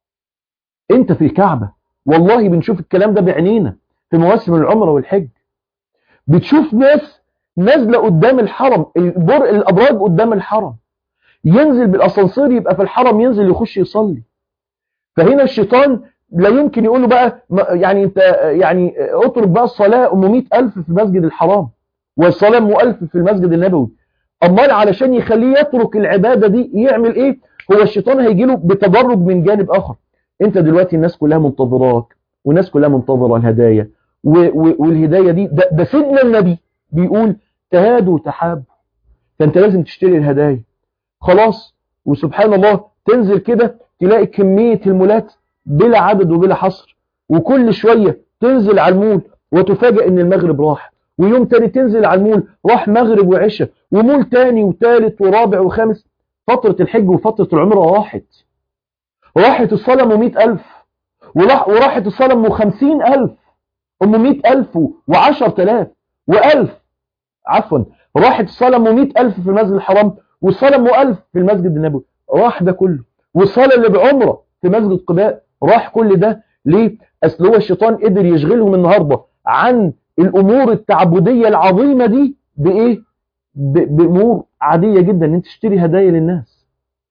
Speaker 1: انت في الكعبة والله بنشوف الكلام ده بعينينا في مواسم العمرة والحج بتشوف ناس نازلة قدام الحرم البر الأبراج قدام الحرم ينزل بالأسانسير يبقى في الحرم ينزل يخش يصلي فهنا الشيطان لا يمكن يقول له بقى يعني انت يعني اترك بقى الصلاة ام 100000 في المسجد الحرام والصلاة ام 1000 في المسجد النبوي امال علشان يخليه يترك العبادة دي يعمل ايه هو الشيطان هيجي له بتدرج من جانب اخر انت دلوقتي الناس كلها منتظراك والناس كلها منتظرة الهدايا والهدايا دي ده, ده سيدنا النبي بيقول تهادوا تحابوا فانت لازم تشتري الهدايا خلاص وسبحان الله تنزل كده تلاقي كمية المولات بلا عدد وبلا حصر وكل شوية تنزل على المول وتفاجئ ان المغرب راح ويوم تاني تنزل على المول راح مغرب وعشاء ومول تاني وتالت ورابع وخامس فترة الحج وفترة العمرة راحت راحت الصلاة ام 100000 وراحت الصلاة ام 50000 ام 100000 و10000 و1000 عفوا راحت الصلاة ام 100000 في المسجد الحرام والصلاة ام 1000 في المسجد النبوي راح ده كله والصلاة اللي بعمرة في مسجد قباء راح كل ده ليه؟ أصل هو الشيطان قدر يشغلهم النهاردة عن الأمور التعبدية العظيمة دي بإيه؟ بأمور عادية جدا ان انت تشتري هدايا للناس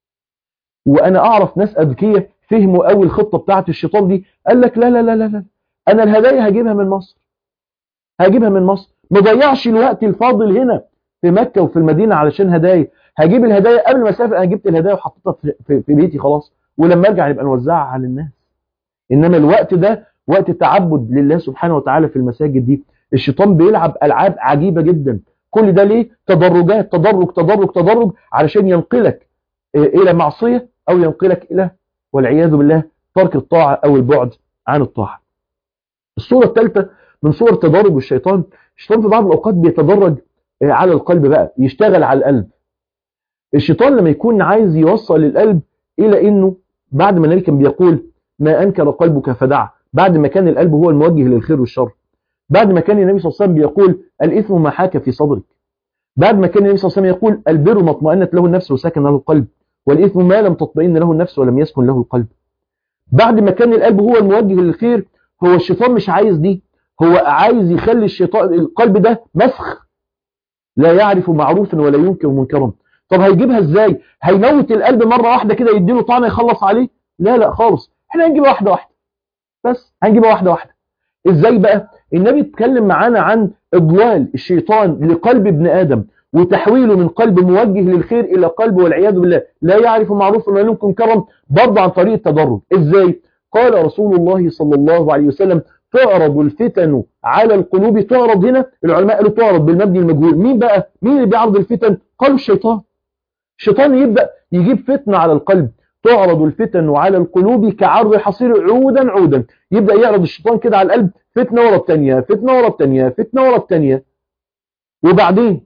Speaker 1: وأنا أعرف ناس أذكية فهموا قوي الخطة بتاعت الشيطان دي قال لك لا لا لا لا لا أنا الهدايا هجيبها من مصر هجيبها من مصر ما ضيعش الوقت الفاضل هنا في مكة وفي المدينة علشان هدايا هجيب الهدايا قبل ما اسافر انا جبت الهدايا وحطيتها في, في, في بيتي خلاص ولما ارجع نبقى نوزعها على الناس انما الوقت ده وقت التعبد لله سبحانه وتعالى في المساجد دي الشيطان بيلعب ألعاب عجيبة جدا كل ده ليه تدرجات تدرج تدرج تدرج علشان ينقلك إلى معصية أو ينقلك إلى والعياذ بالله ترك الطاعة أو البعد عن الطاعة الصورة الثالثة من صور تدرج الشيطان الشيطان في بعض الأوقات بيتدرج على القلب بقى يشتغل على القلب الشيطان لما يكون عايز يوصل القلب إلى إنه بعد ما النبي كان بيقول ما أنكر قلبك فدع بعد ما كان القلب هو الموجه للخير والشر بعد ما كان النبي صلى الله عليه وسلم بيقول الإثم ما حاك في صدرك بعد ما كان النبي صلى الله عليه وسلم يقول البر ما اطمأنت له النفس وسكن له القلب والإثم ما لم تطمئن له النفس ولم يسكن له القلب بعد ما كان القلب هو الموجه للخير هو الشيطان مش عايز دي هو عايز يخلي الشيطان القلب ده مسخ لا يعرف معروفا ولا ينكر منكرا طب هيجيبها ازاي هيموت القلب مرة واحدة كده يديله طعنة يخلص عليه لا لا خالص احنا هنجيبها واحدة واحدة بس هنجيبها واحدة واحدة ازاي بقى النبي اتكلم معانا عن اضلال الشيطان لقلب ابن ادم وتحويله من قلب موجه للخير الى قلب والعياذ بالله لا يعرف معروفا ولا ينكر منكرا برضه عن طريق التدرج ازاي قال رسول الله صلى الله عليه وسلم تعرض الفتن على القلوب تعرض هنا العلماء قالوا تعرض بالمبني المجهول مين بقى مين اللي بيعرض الفتن قالوا الشيطان الشيطان يبدأ يجيب فتنة على القلب تعرض الفتن على القلوب كعرض الحصير عودا عودا يبدأ يعرض الشيطان كده على القلب فتنة ورا التانية فتنة ورا التانية فتنة ورا التانية وبعدين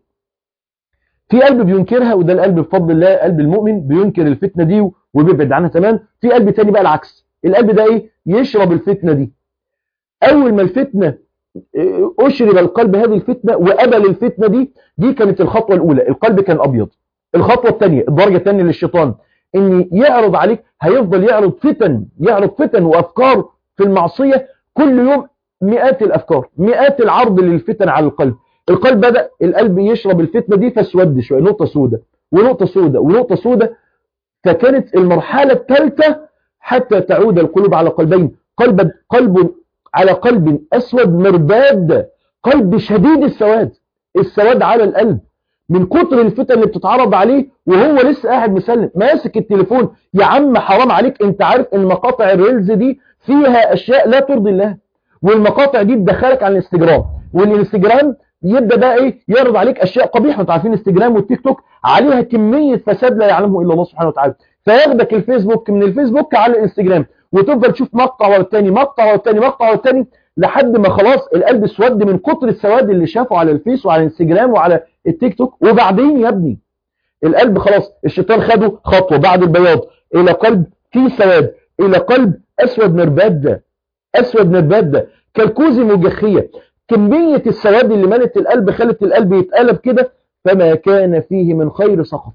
Speaker 1: في قلب بينكرها وده القلب بفضل الله قلب المؤمن بينكر الفتنة دي وبيبعد عنها تمام في قلب تاني بقى العكس القلب ده ايه يشرب الفتنة دي اول ما الفتنة اشرب القلب هذه الفتنة وقبل الفتنة دي دي كانت الخطوة الاولى القلب كان ابيض الخطوة الثانية الدرجة الثانية للشيطان ان يعرض عليك هيفضل يعرض فتن يعرض فتن وافكار في المعصية كل يوم مئات الافكار مئات العرض للفتن على القلب القلب بدأ القلب يشرب الفتنة دي فاسود شوية نقطة سودة ونقطة سودة ونقطة سودة فكانت المرحلة الثالثة حتى تعود القلوب على قلبين قلب قلب على قلب أسود مرباد قلب شديد السواد السواد على القلب من كتر الفتن اللي بتتعرض عليه وهو لسه قاعد مسلم ماسك التليفون يا عم حرام عليك انت عارف ان مقاطع الريلز دي فيها اشياء لا ترضي الله والمقاطع دي تدخلك على الانستجرام والانستجرام يبدا بقى ايه يعرض عليك اشياء قبيحه انتوا عارفين انستجرام والتيك توك عليها كميه فساد لا يعلمه الا الله سبحانه وتعالى فياخدك الفيسبوك من الفيسبوك على الانستجرام وتفضل تشوف مقطع ورا الثاني مقطع ورا الثاني مقطع ورا الثاني لحد ما خلاص القلب اسود من كتر السواد اللي شافه على الفيس وعلى الانستجرام وعلى التيك توك وبعدين يا ابني القلب خلاص الشيطان خده خطوه بعد البياض الى قلب فيه سواد الى قلب اسود مرباد ده اسود مرباد ده كالكوز مجخيه كميه السواد اللي ملت القلب خلت القلب يتقلب كده فما كان فيه من خير سقط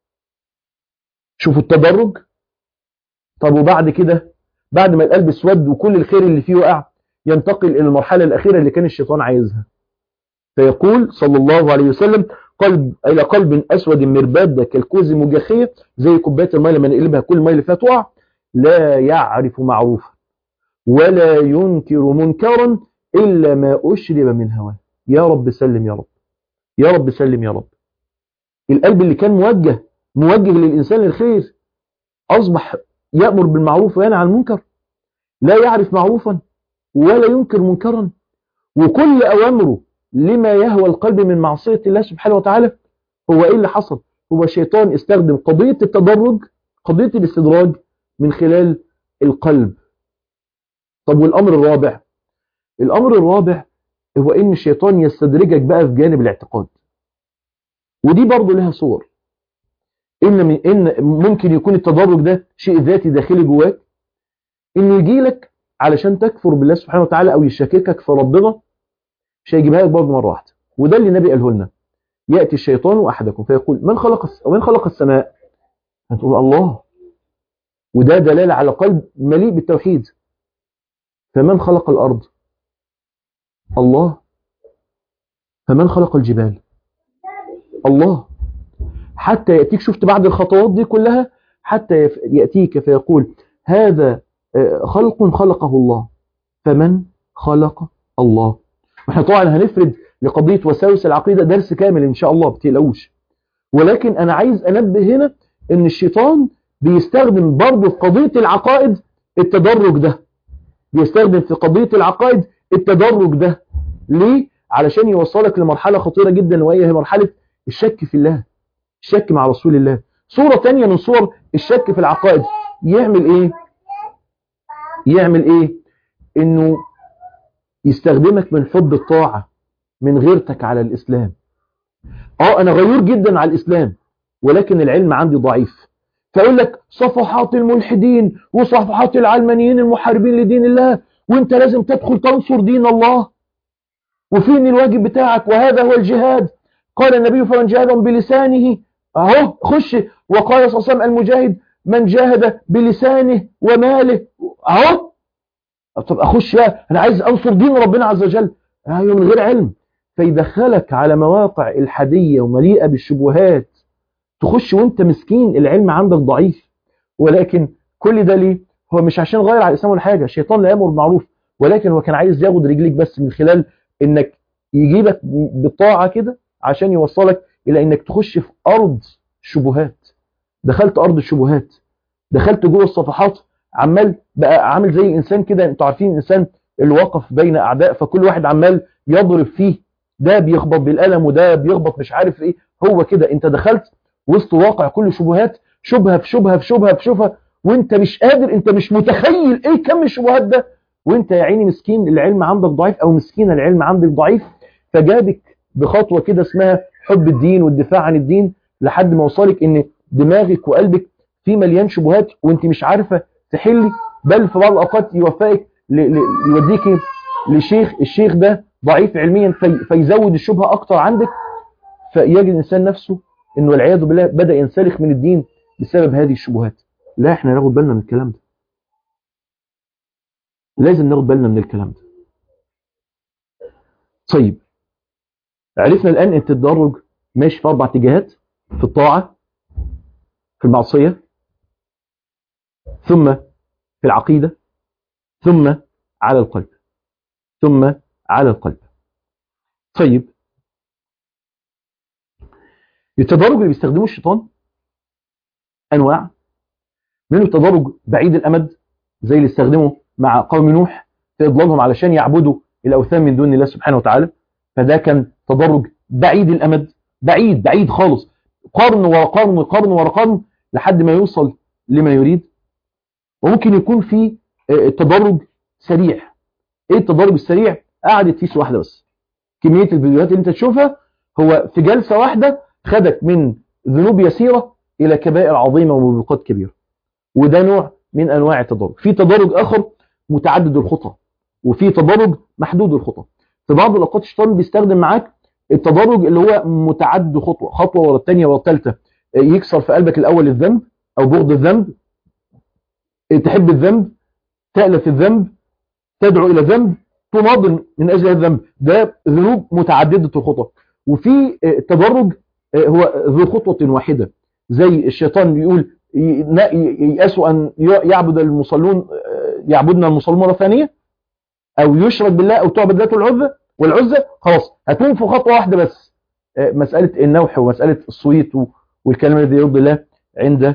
Speaker 1: شوفوا التدرج طب وبعد كده بعد ما القلب اسود وكل الخير اللي فيه وقع ينتقل إلى المرحلة الأخيرة اللي كان الشيطان عايزها فيقول صلى الله عليه وسلم قلب إلى قلب أسود مرباد كالكوز مجخية زي كوباية الماء لما نقلبها كل الماء اللي فيها تقع لا يعرف معروفا ولا ينكر منكرا إلا ما أشرب من هواه يا رب سلم يا رب يا رب سلم يا رب القلب اللي كان موجه موجه للإنسان الخير أصبح يأمر بالمعروف وينهى عن المنكر لا يعرف معروفا ولا ينكر منكرا وكل أوامره لما يهوى القلب من معصية الله سبحانه وتعالى هو إيه اللي حصل هو الشيطان استخدم قضية التدرج قضية الاستدراج من خلال القلب طب والأمر الرابع الأمر الرابع هو إن الشيطان يستدرجك بقى في جانب الاعتقاد ودي برضه لها صور إن, من إن ممكن يكون التدرج ده شيء ذاتي داخلي جواك إنه يجي لك علشان تكفر بالله سبحانه وتعالى أو يشككك في ربنا مش هيجيبها لك برضه مرة واحدة وده اللي النبي قاله لنا يأتي الشيطان أحدكم فيقول من خلق ومن خلق السماء هتقول الله وده دلالة على قلب مليء بالتوحيد فمن خلق الأرض الله فمن خلق الجبال الله حتى يأتيك شفت بعد الخطوات دي كلها حتى يأتيك فيقول هذا خلق خلقه الله فمن خلق الله واحنا طبعا هنفرد لقضية وساوس العقيدة درس كامل ان شاء الله بتقلقوش ولكن انا عايز انبه هنا ان الشيطان بيستخدم برضه في قضية العقائد التدرج ده بيستخدم في قضية العقائد التدرج ده ليه؟ علشان يوصلك لمرحلة خطيرة جدا وهي مرحلة الشك في الله الشك مع رسول الله صورة تانية من صور الشك في العقائد يعمل ايه يعمل ايه انه يستخدمك من حب الطاعة من غيرتك على الاسلام اه انا غيور جدا على الاسلام ولكن العلم عندي ضعيف فيقول لك صفحات الملحدين وصفحات العلمانيين المحاربين لدين الله وانت لازم تدخل تنصر دين الله وفين الواجب بتاعك وهذا هو الجهاد قال النبي فمن جاهد بلسانه اهو خش وقال صلى الله عليه وسلم المجاهد من جاهد بلسانه وماله اهو طب اخش بقى انا عايز انصر دين ربنا عز وجل ايوه من غير علم فيدخلك على مواقع الحادية ومليئة بالشبهات تخش وانت مسكين العلم عندك ضعيف ولكن كل ده ليه هو مش عشان غير على الاسلام ولا حاجه الشيطان لا يامر بالمعروف ولكن هو كان عايز ياخد رجليك بس من خلال انك يجيبك بالطاعه كده عشان يوصلك الى انك تخش في ارض شبهات دخلت ارض الشبهات دخلت جوه الصفحات عمال بقى عامل زي الانسان كده انتوا عارفين الانسان اللي وقف بين اعداء فكل واحد عمال يضرب فيه ده بيخبط بالقلم وده بيخبط مش عارف ايه هو كده انت دخلت وسط واقع كل شبهات شبهه في شبهه في شبهه في شبهه وانت مش قادر انت مش متخيل ايه كم الشبهات ده وانت يا عيني مسكين العلم عندك ضعيف او مسكينه العلم عندك ضعيف فجابك بخطوه كده اسمها حب الدين والدفاع عن الدين لحد ما وصلك ان دماغك وقلبك في مليان شبهات وانت مش عارفه تحلي بل في بعض الاوقات يوفقك يوديك لشيخ الشيخ ده ضعيف علميا في فيزود الشبهه اكتر عندك فيجد الانسان نفسه انه والعياذ بالله بدا ينسلخ من الدين بسبب هذه الشبهات لا احنا ناخد بالنا من الكلام ده لازم ناخد بالنا من الكلام ده طيب عرفنا الان ان التدرج ماشي في اربع اتجاهات في الطاعه في المعصيه ثم في العقيده ثم على القلب ثم على القلب طيب التدرج اللي بيستخدمه الشيطان انواع منه التدرج بعيد الامد زي اللي استخدمه مع قوم نوح في اضلالهم علشان يعبدوا الاوثان من دون الله سبحانه وتعالى فده كان تدرج بعيد الامد بعيد بعيد خالص قرن ورا قرن قرن ورا قرن لحد ما يوصل لما يريد وممكن يكون في تدرج سريع ايه التدرج السريع قعدت فيس واحده بس كميه الفيديوهات اللي انت تشوفها هو في جلسه واحده خدك من ذنوب يسيره الى كبائر عظيمه وموبقات كبيره وده نوع من انواع التدرج في تدرج اخر متعدد الخطى وفي تدرج محدود الخطى في بعض الاوقات الشيطان بيستخدم معاك التدرج اللي هو متعدد خطوه خطوه ورا الثانيه ورا الثالثه يكسر في قلبك الاول الذنب او بغض الذنب تحب الذنب تألف الذنب تدعو الى ذنب تناضل من اجل الذنب ده ذنوب متعدده الخطى وفي تدرج هو ذو خطوه واحده زي الشيطان بيقول يأسوا أن يعبد المصلون يعبدنا المصلون مرة ثانية أو يشرك بالله أو تعبد ذات العزة والعزة خلاص هتقوم في خطوة واحدة بس مسألة النوح ومسألة الصويت والكلام الذي يرضي الله عند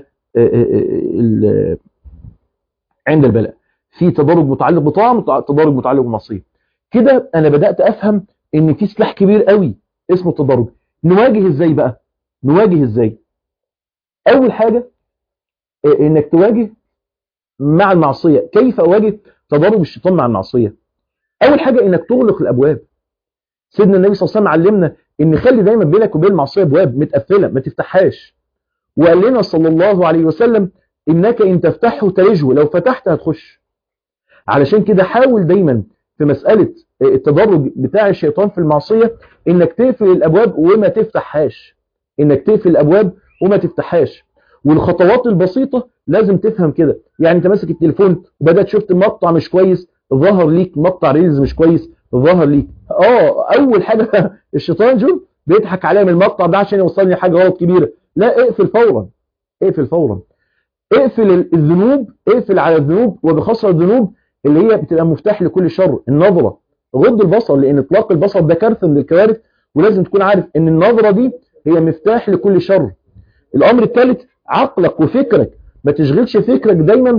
Speaker 1: عند البلاء في تدرج متعلق بطاعة تدرج متعلق بمعصية كده أنا بدأت أفهم إن في سلاح كبير قوي اسمه التدرج نواجه إزاي بقى نواجه إزاي أول حاجة انك تواجه مع المعصية كيف اواجه تضارب الشيطان مع المعصية اول حاجة انك تغلق الابواب سيدنا النبي صلى الله عليه وسلم علمنا ان خلي دايما بينك وبين المعصية ابواب متقفلة ما تفتحهاش وقال لنا صلى الله عليه وسلم انك ان تفتحه تلجه لو فتحت هتخش علشان كده حاول دايما في مسألة التدرج بتاع الشيطان في المعصية انك تقفل الابواب وما تفتحهاش انك تقفل الابواب وما تفتحهاش والخطوات البسيطة لازم تفهم كده يعني انت ماسك التليفون وبدأت شفت مقطع مش كويس ظهر ليك مقطع ريلز مش كويس ظهر ليك اه اول حاجة الشيطان شوف بيضحك عليا من المقطع ده عشان يوصلني حاجة غلط كبيرة لا اقفل فورا اقفل فورا اقفل الذنوب اقفل على الذنوب وبخاصة الذنوب اللي هي بتبقى مفتاح لكل شر النظرة غض البصر لان اطلاق البصر ده كارثة من الكوارث ولازم تكون عارف ان النظرة دي هي مفتاح لكل شر الامر الثالث عقلك وفكرك ما تشغلش فكرك دايما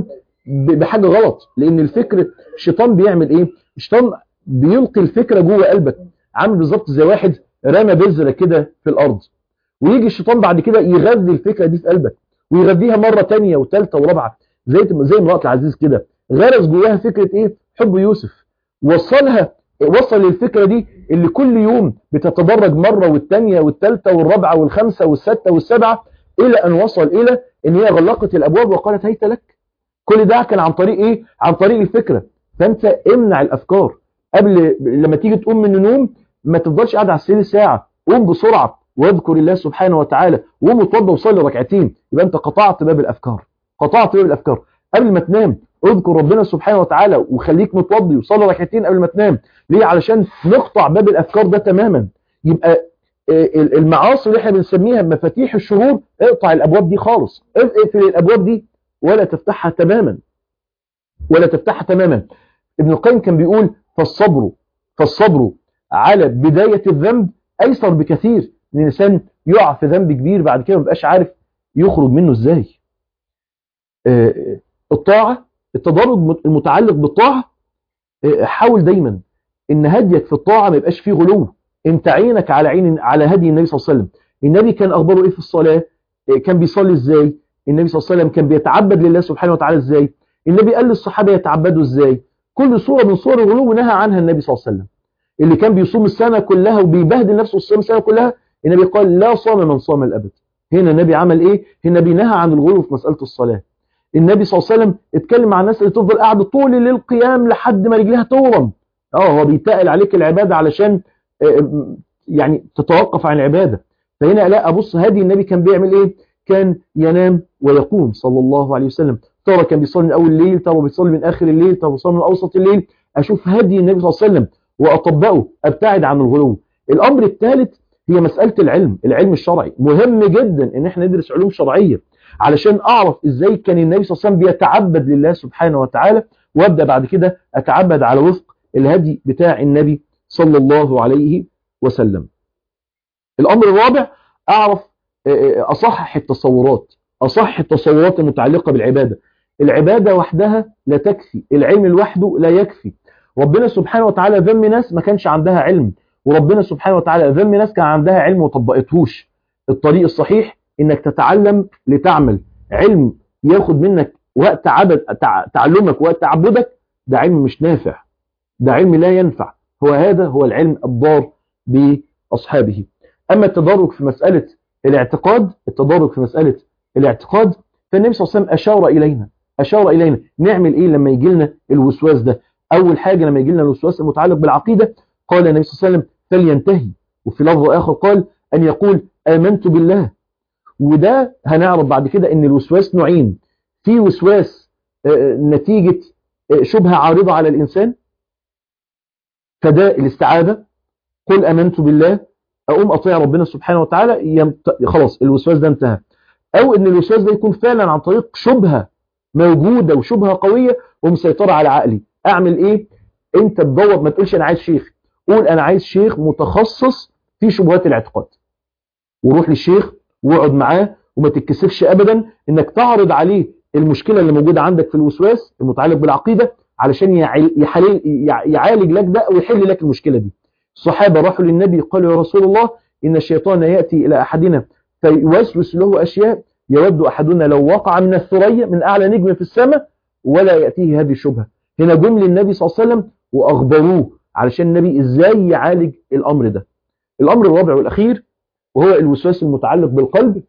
Speaker 1: ب- بحاجه غلط لان الفكر الشيطان بيعمل ايه الشيطان بيلقي الفكره جوه قلبك عامل بالظبط زي واحد رمى بذره كده في الارض ويجي الشيطان بعد كده يغذي الفكره دي في قلبك ويغذيها مره تانية وثالثه ورابعه زي زي امراه العزيز كده غرس جواها فكره ايه حب يوسف وصلها وصل للفكره دي اللي كل يوم بتتدرج مره والثانيه والثالثه والرابعه والخامسه والسادسه والسابعه الى ان وصل الى ان هي غلقت الابواب وقالت هيت لك كل ده كان عن طريق ايه عن طريق الفكره فانت امنع الافكار قبل لما تيجي تقوم من النوم ما تفضلش قاعد على السرير ساعه قوم بسرعه واذكر الله سبحانه وتعالى وقوم اتوضى وصلي ركعتين يبقى انت قطعت باب الافكار قطعت باب الافكار قبل ما تنام اذكر ربنا سبحانه وتعالى وخليك متوضي وصلي ركعتين قبل ما تنام ليه علشان نقطع باب الافكار ده تماما يبقى المعاصي اللي احنا بنسميها مفاتيح الشرور اقطع الابواب دي خالص اقفل الابواب دي ولا تفتحها تماما ولا تفتحها تماما ابن القيم كان بيقول فالصبر فالصبر على بداية الذنب ايسر بكثير ان الانسان يقع في ذنب كبير بعد كده ما بقاش عارف يخرج منه ازاي الطاعة التدرج المتعلق بالطاعة حاول دايما ان هديك في الطاعة ما يبقاش فيه غلو انت عينك على عين على هدي النبي صلى الله عليه وسلم النبي كان اخباره ايه في الصلاة كان بيصلي ازاي النبي صلى الله عليه وسلم كان بيتعبد لله سبحانه وتعالى ازاي النبي قال للصحابة يتعبدوا ازاي كل صورة من صور الغلو نهى عنها النبي صلى الله عليه وسلم اللي كان بيصوم السنة كلها وبيبهدل نفسه الصيام السنة كلها النبي قال لا صام من صام الأبد هنا النبي عمل ايه هنا بينهى عن الغلو في مسألة الصلاة النبي صلى الله عليه وسلم اتكلم مع الناس اللي تفضل قاعدة طول الليل قيام لحد ما رجليها تورم اه هو بيتقل عليك العبادة علشان يعني تتوقف عن العبادة فهنا لا أبص هدي النبي كان بيعمل ايه كان ينام ويقوم صلى الله عليه وسلم ترى كان بيصلي من أول الليل ترى بيصلي من آخر الليل ترى بيصلي من أوسط الليل أشوف هدي النبي صلى الله عليه وسلم وأطبقه أبتعد عن الغلو الأمر الثالث هي مسألة العلم العلم الشرعي مهم جدا ان احنا ندرس علوم شرعية علشان اعرف ازاي كان النبي صلى الله عليه وسلم بيتعبد لله سبحانه وتعالى وابدأ بعد كده اتعبد على وفق الهدي بتاع النبي صلى الله عليه وسلم الامر الرابع اعرف اصحح التصورات اصحح التصورات المتعلقة بالعبادة العبادة وحدها لا تكفي العلم لوحده لا يكفي ربنا سبحانه وتعالى ذم ناس ما كانش عندها علم وربنا سبحانه وتعالى ذم ناس كان عندها علم وطبقتهوش الطريق الصحيح انك تتعلم لتعمل علم ياخد منك وقت عبد تعلمك وقت تعبدك ده علم مش نافع ده علم لا ينفع هو هذا هو العلم الضار بأصحابه أما التدرج في مسألة الاعتقاد التدرج في مسألة الاعتقاد فالنبي صلى الله عليه وسلم أشار إلينا أشار إلينا نعمل إيه لما يجي لنا الوسواس ده أول حاجة لما يجي لنا الوسواس المتعلق بالعقيدة قال النبي صلى الله عليه وسلم فلينتهي وفي لفظ آخر قال أن يقول آمنت بالله وده هنعرف بعد كده أن الوسواس نوعين في وسواس نتيجة شبهة عارضة على الإنسان فده الاستعاذة قل آمنت بالله أقوم أطيع ربنا سبحانه وتعالى يمت... خلاص الوسواس ده انتهى أو أن الوسواس ده يكون فعلا عن طريق شبهة موجودة وشبهة قوية ومسيطرة على عقلي أعمل إيه أنت تدور ما تقولش أنا عايز شيخ قول انا عايز شيخ متخصص في شبهات الاعتقاد وروح للشيخ واقعد معاه وما تتكسفش ابدا انك تعرض عليه المشكله اللي موجوده عندك في الوسواس المتعلق بالعقيده علشان يحلل يعالج لك ده ويحل لك المشكله دي الصحابه راحوا للنبي قالوا يا رسول الله ان الشيطان ياتي الى احدنا فيوسوس له اشياء يود احدنا لو وقع من الثريا من اعلى نجم في السماء ولا ياتيه هذه الشبهه هنا جم للنبي صلى الله عليه وسلم واخبروه علشان النبي ازاي يعالج الامر ده الامر الرابع والاخير وهو الوسواس المتعلق بالقلب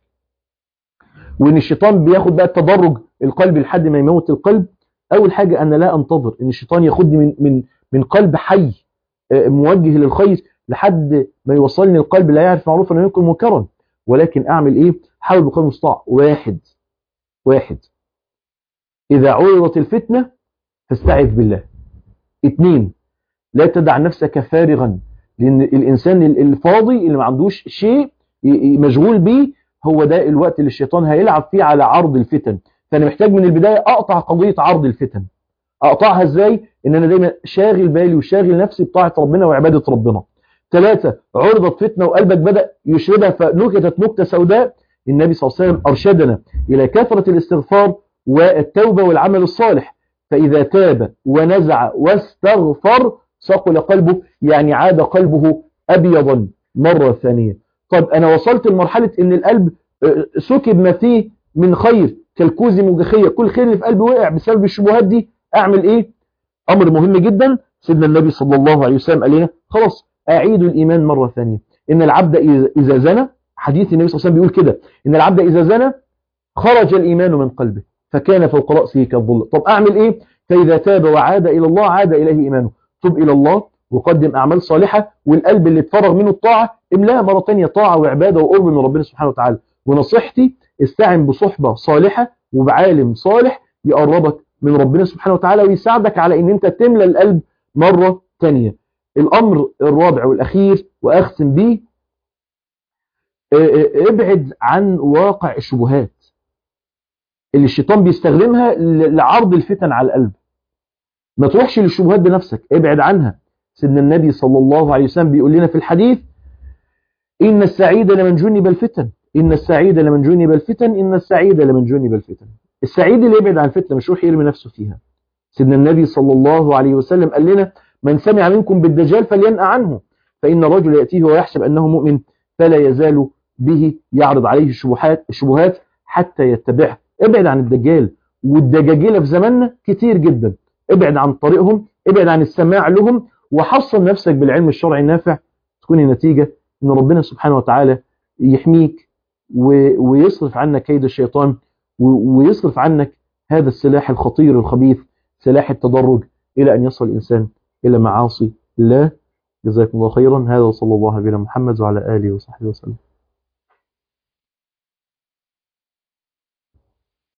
Speaker 1: وان الشيطان بياخد بقى التدرج القلب لحد ما يموت القلب اول حاجة انا لا انتظر ان الشيطان ياخدني من من من قلب حي موجه للخير لحد ما يوصلني القلب لا يعرف معروفا ولا ينكر منكرا ولكن اعمل ايه حاول بقدر المستطاع واحد واحد اذا عرضت الفتنة فاستعذ بالله اثنين لا تدع نفسك فارغا لان الانسان الفاضي اللي ما عندوش شيء مشغول بيه هو ده الوقت اللي الشيطان هيلعب فيه على عرض الفتن فانا محتاج من البداية اقطع قضية عرض الفتن اقطعها ازاي ان انا دايما شاغل بالي وشاغل نفسي بطاعة ربنا وعبادة ربنا ثلاثة عرضت فتنة وقلبك بدأ يشربها فنكتت نكتة سوداء النبي صلى الله عليه وسلم ارشدنا الى كثرة الاستغفار والتوبة والعمل الصالح فإذا تاب ونزع واستغفر صقل قلبه يعني عاد قلبه أبيضا مرة ثانية طب أنا وصلت لمرحلة أن القلب سكب ما فيه من خير كالكوز مجخية كل خير اللي في قلبي وقع بسبب الشبهات دي أعمل إيه أمر مهم جدا سيدنا النبي صلى الله عليه وسلم قال لنا خلاص أعيدوا الإيمان مرة ثانية إن العبد إذا زنى حديث النبي صلى الله عليه وسلم بيقول كده إن العبد إذا زنى خرج الإيمان من قلبه فكان فوق رأسه كالظل طب أعمل إيه فإذا تاب وعاد إلى الله عاد إليه إيمانه تب إلى الله وقدم أعمال صالحة والقلب اللي اتفرغ منه الطاعة املاها مرة تانية طاعة وعبادة وقرب من ربنا سبحانه وتعالى ونصيحتي استعن بصحبة صالحة وبعالم صالح يقربك من ربنا سبحانه وتعالى ويساعدك على ان انت تملى القلب مرة تانية الامر الرابع والاخير واختم بيه ابعد عن واقع الشبهات اللي الشيطان بيستخدمها لعرض الفتن على القلب ما تروحش للشبهات بنفسك ابعد عنها سيدنا النبي صلى الله عليه وسلم بيقول لنا في الحديث إن السعيد لمن جنب الفتن إن السعيد لمن جنب الفتن إن السعيد لمن جنب الفتن السعيد اللي يبعد عن الفتنة مش يروح يرمي نفسه فيها سيدنا النبي صلى الله عليه وسلم قال لنا من سمع منكم بالدجال فلينأ عنه فإن الرجل يأتيه ويحسب أنه مؤمن فلا يزال به يعرض عليه الشبهات الشبهات حتى يتبعه ابعد عن الدجال والدجاجلة في زماننا كتير جدا ابعد عن طريقهم ابعد عن السماع لهم وحصن نفسك بالعلم الشرعي النافع تكون النتيجة ان ربنا سبحانه وتعالى يحميك ويصرف عنك كيد الشيطان ويصرف عنك هذا السلاح الخطير الخبيث سلاح التدرج إلى أن يصل الإنسان إلى معاصي الله جزاكم الله خيرا هذا وصلى الله على محمد وعلى آله وصحبه وسلم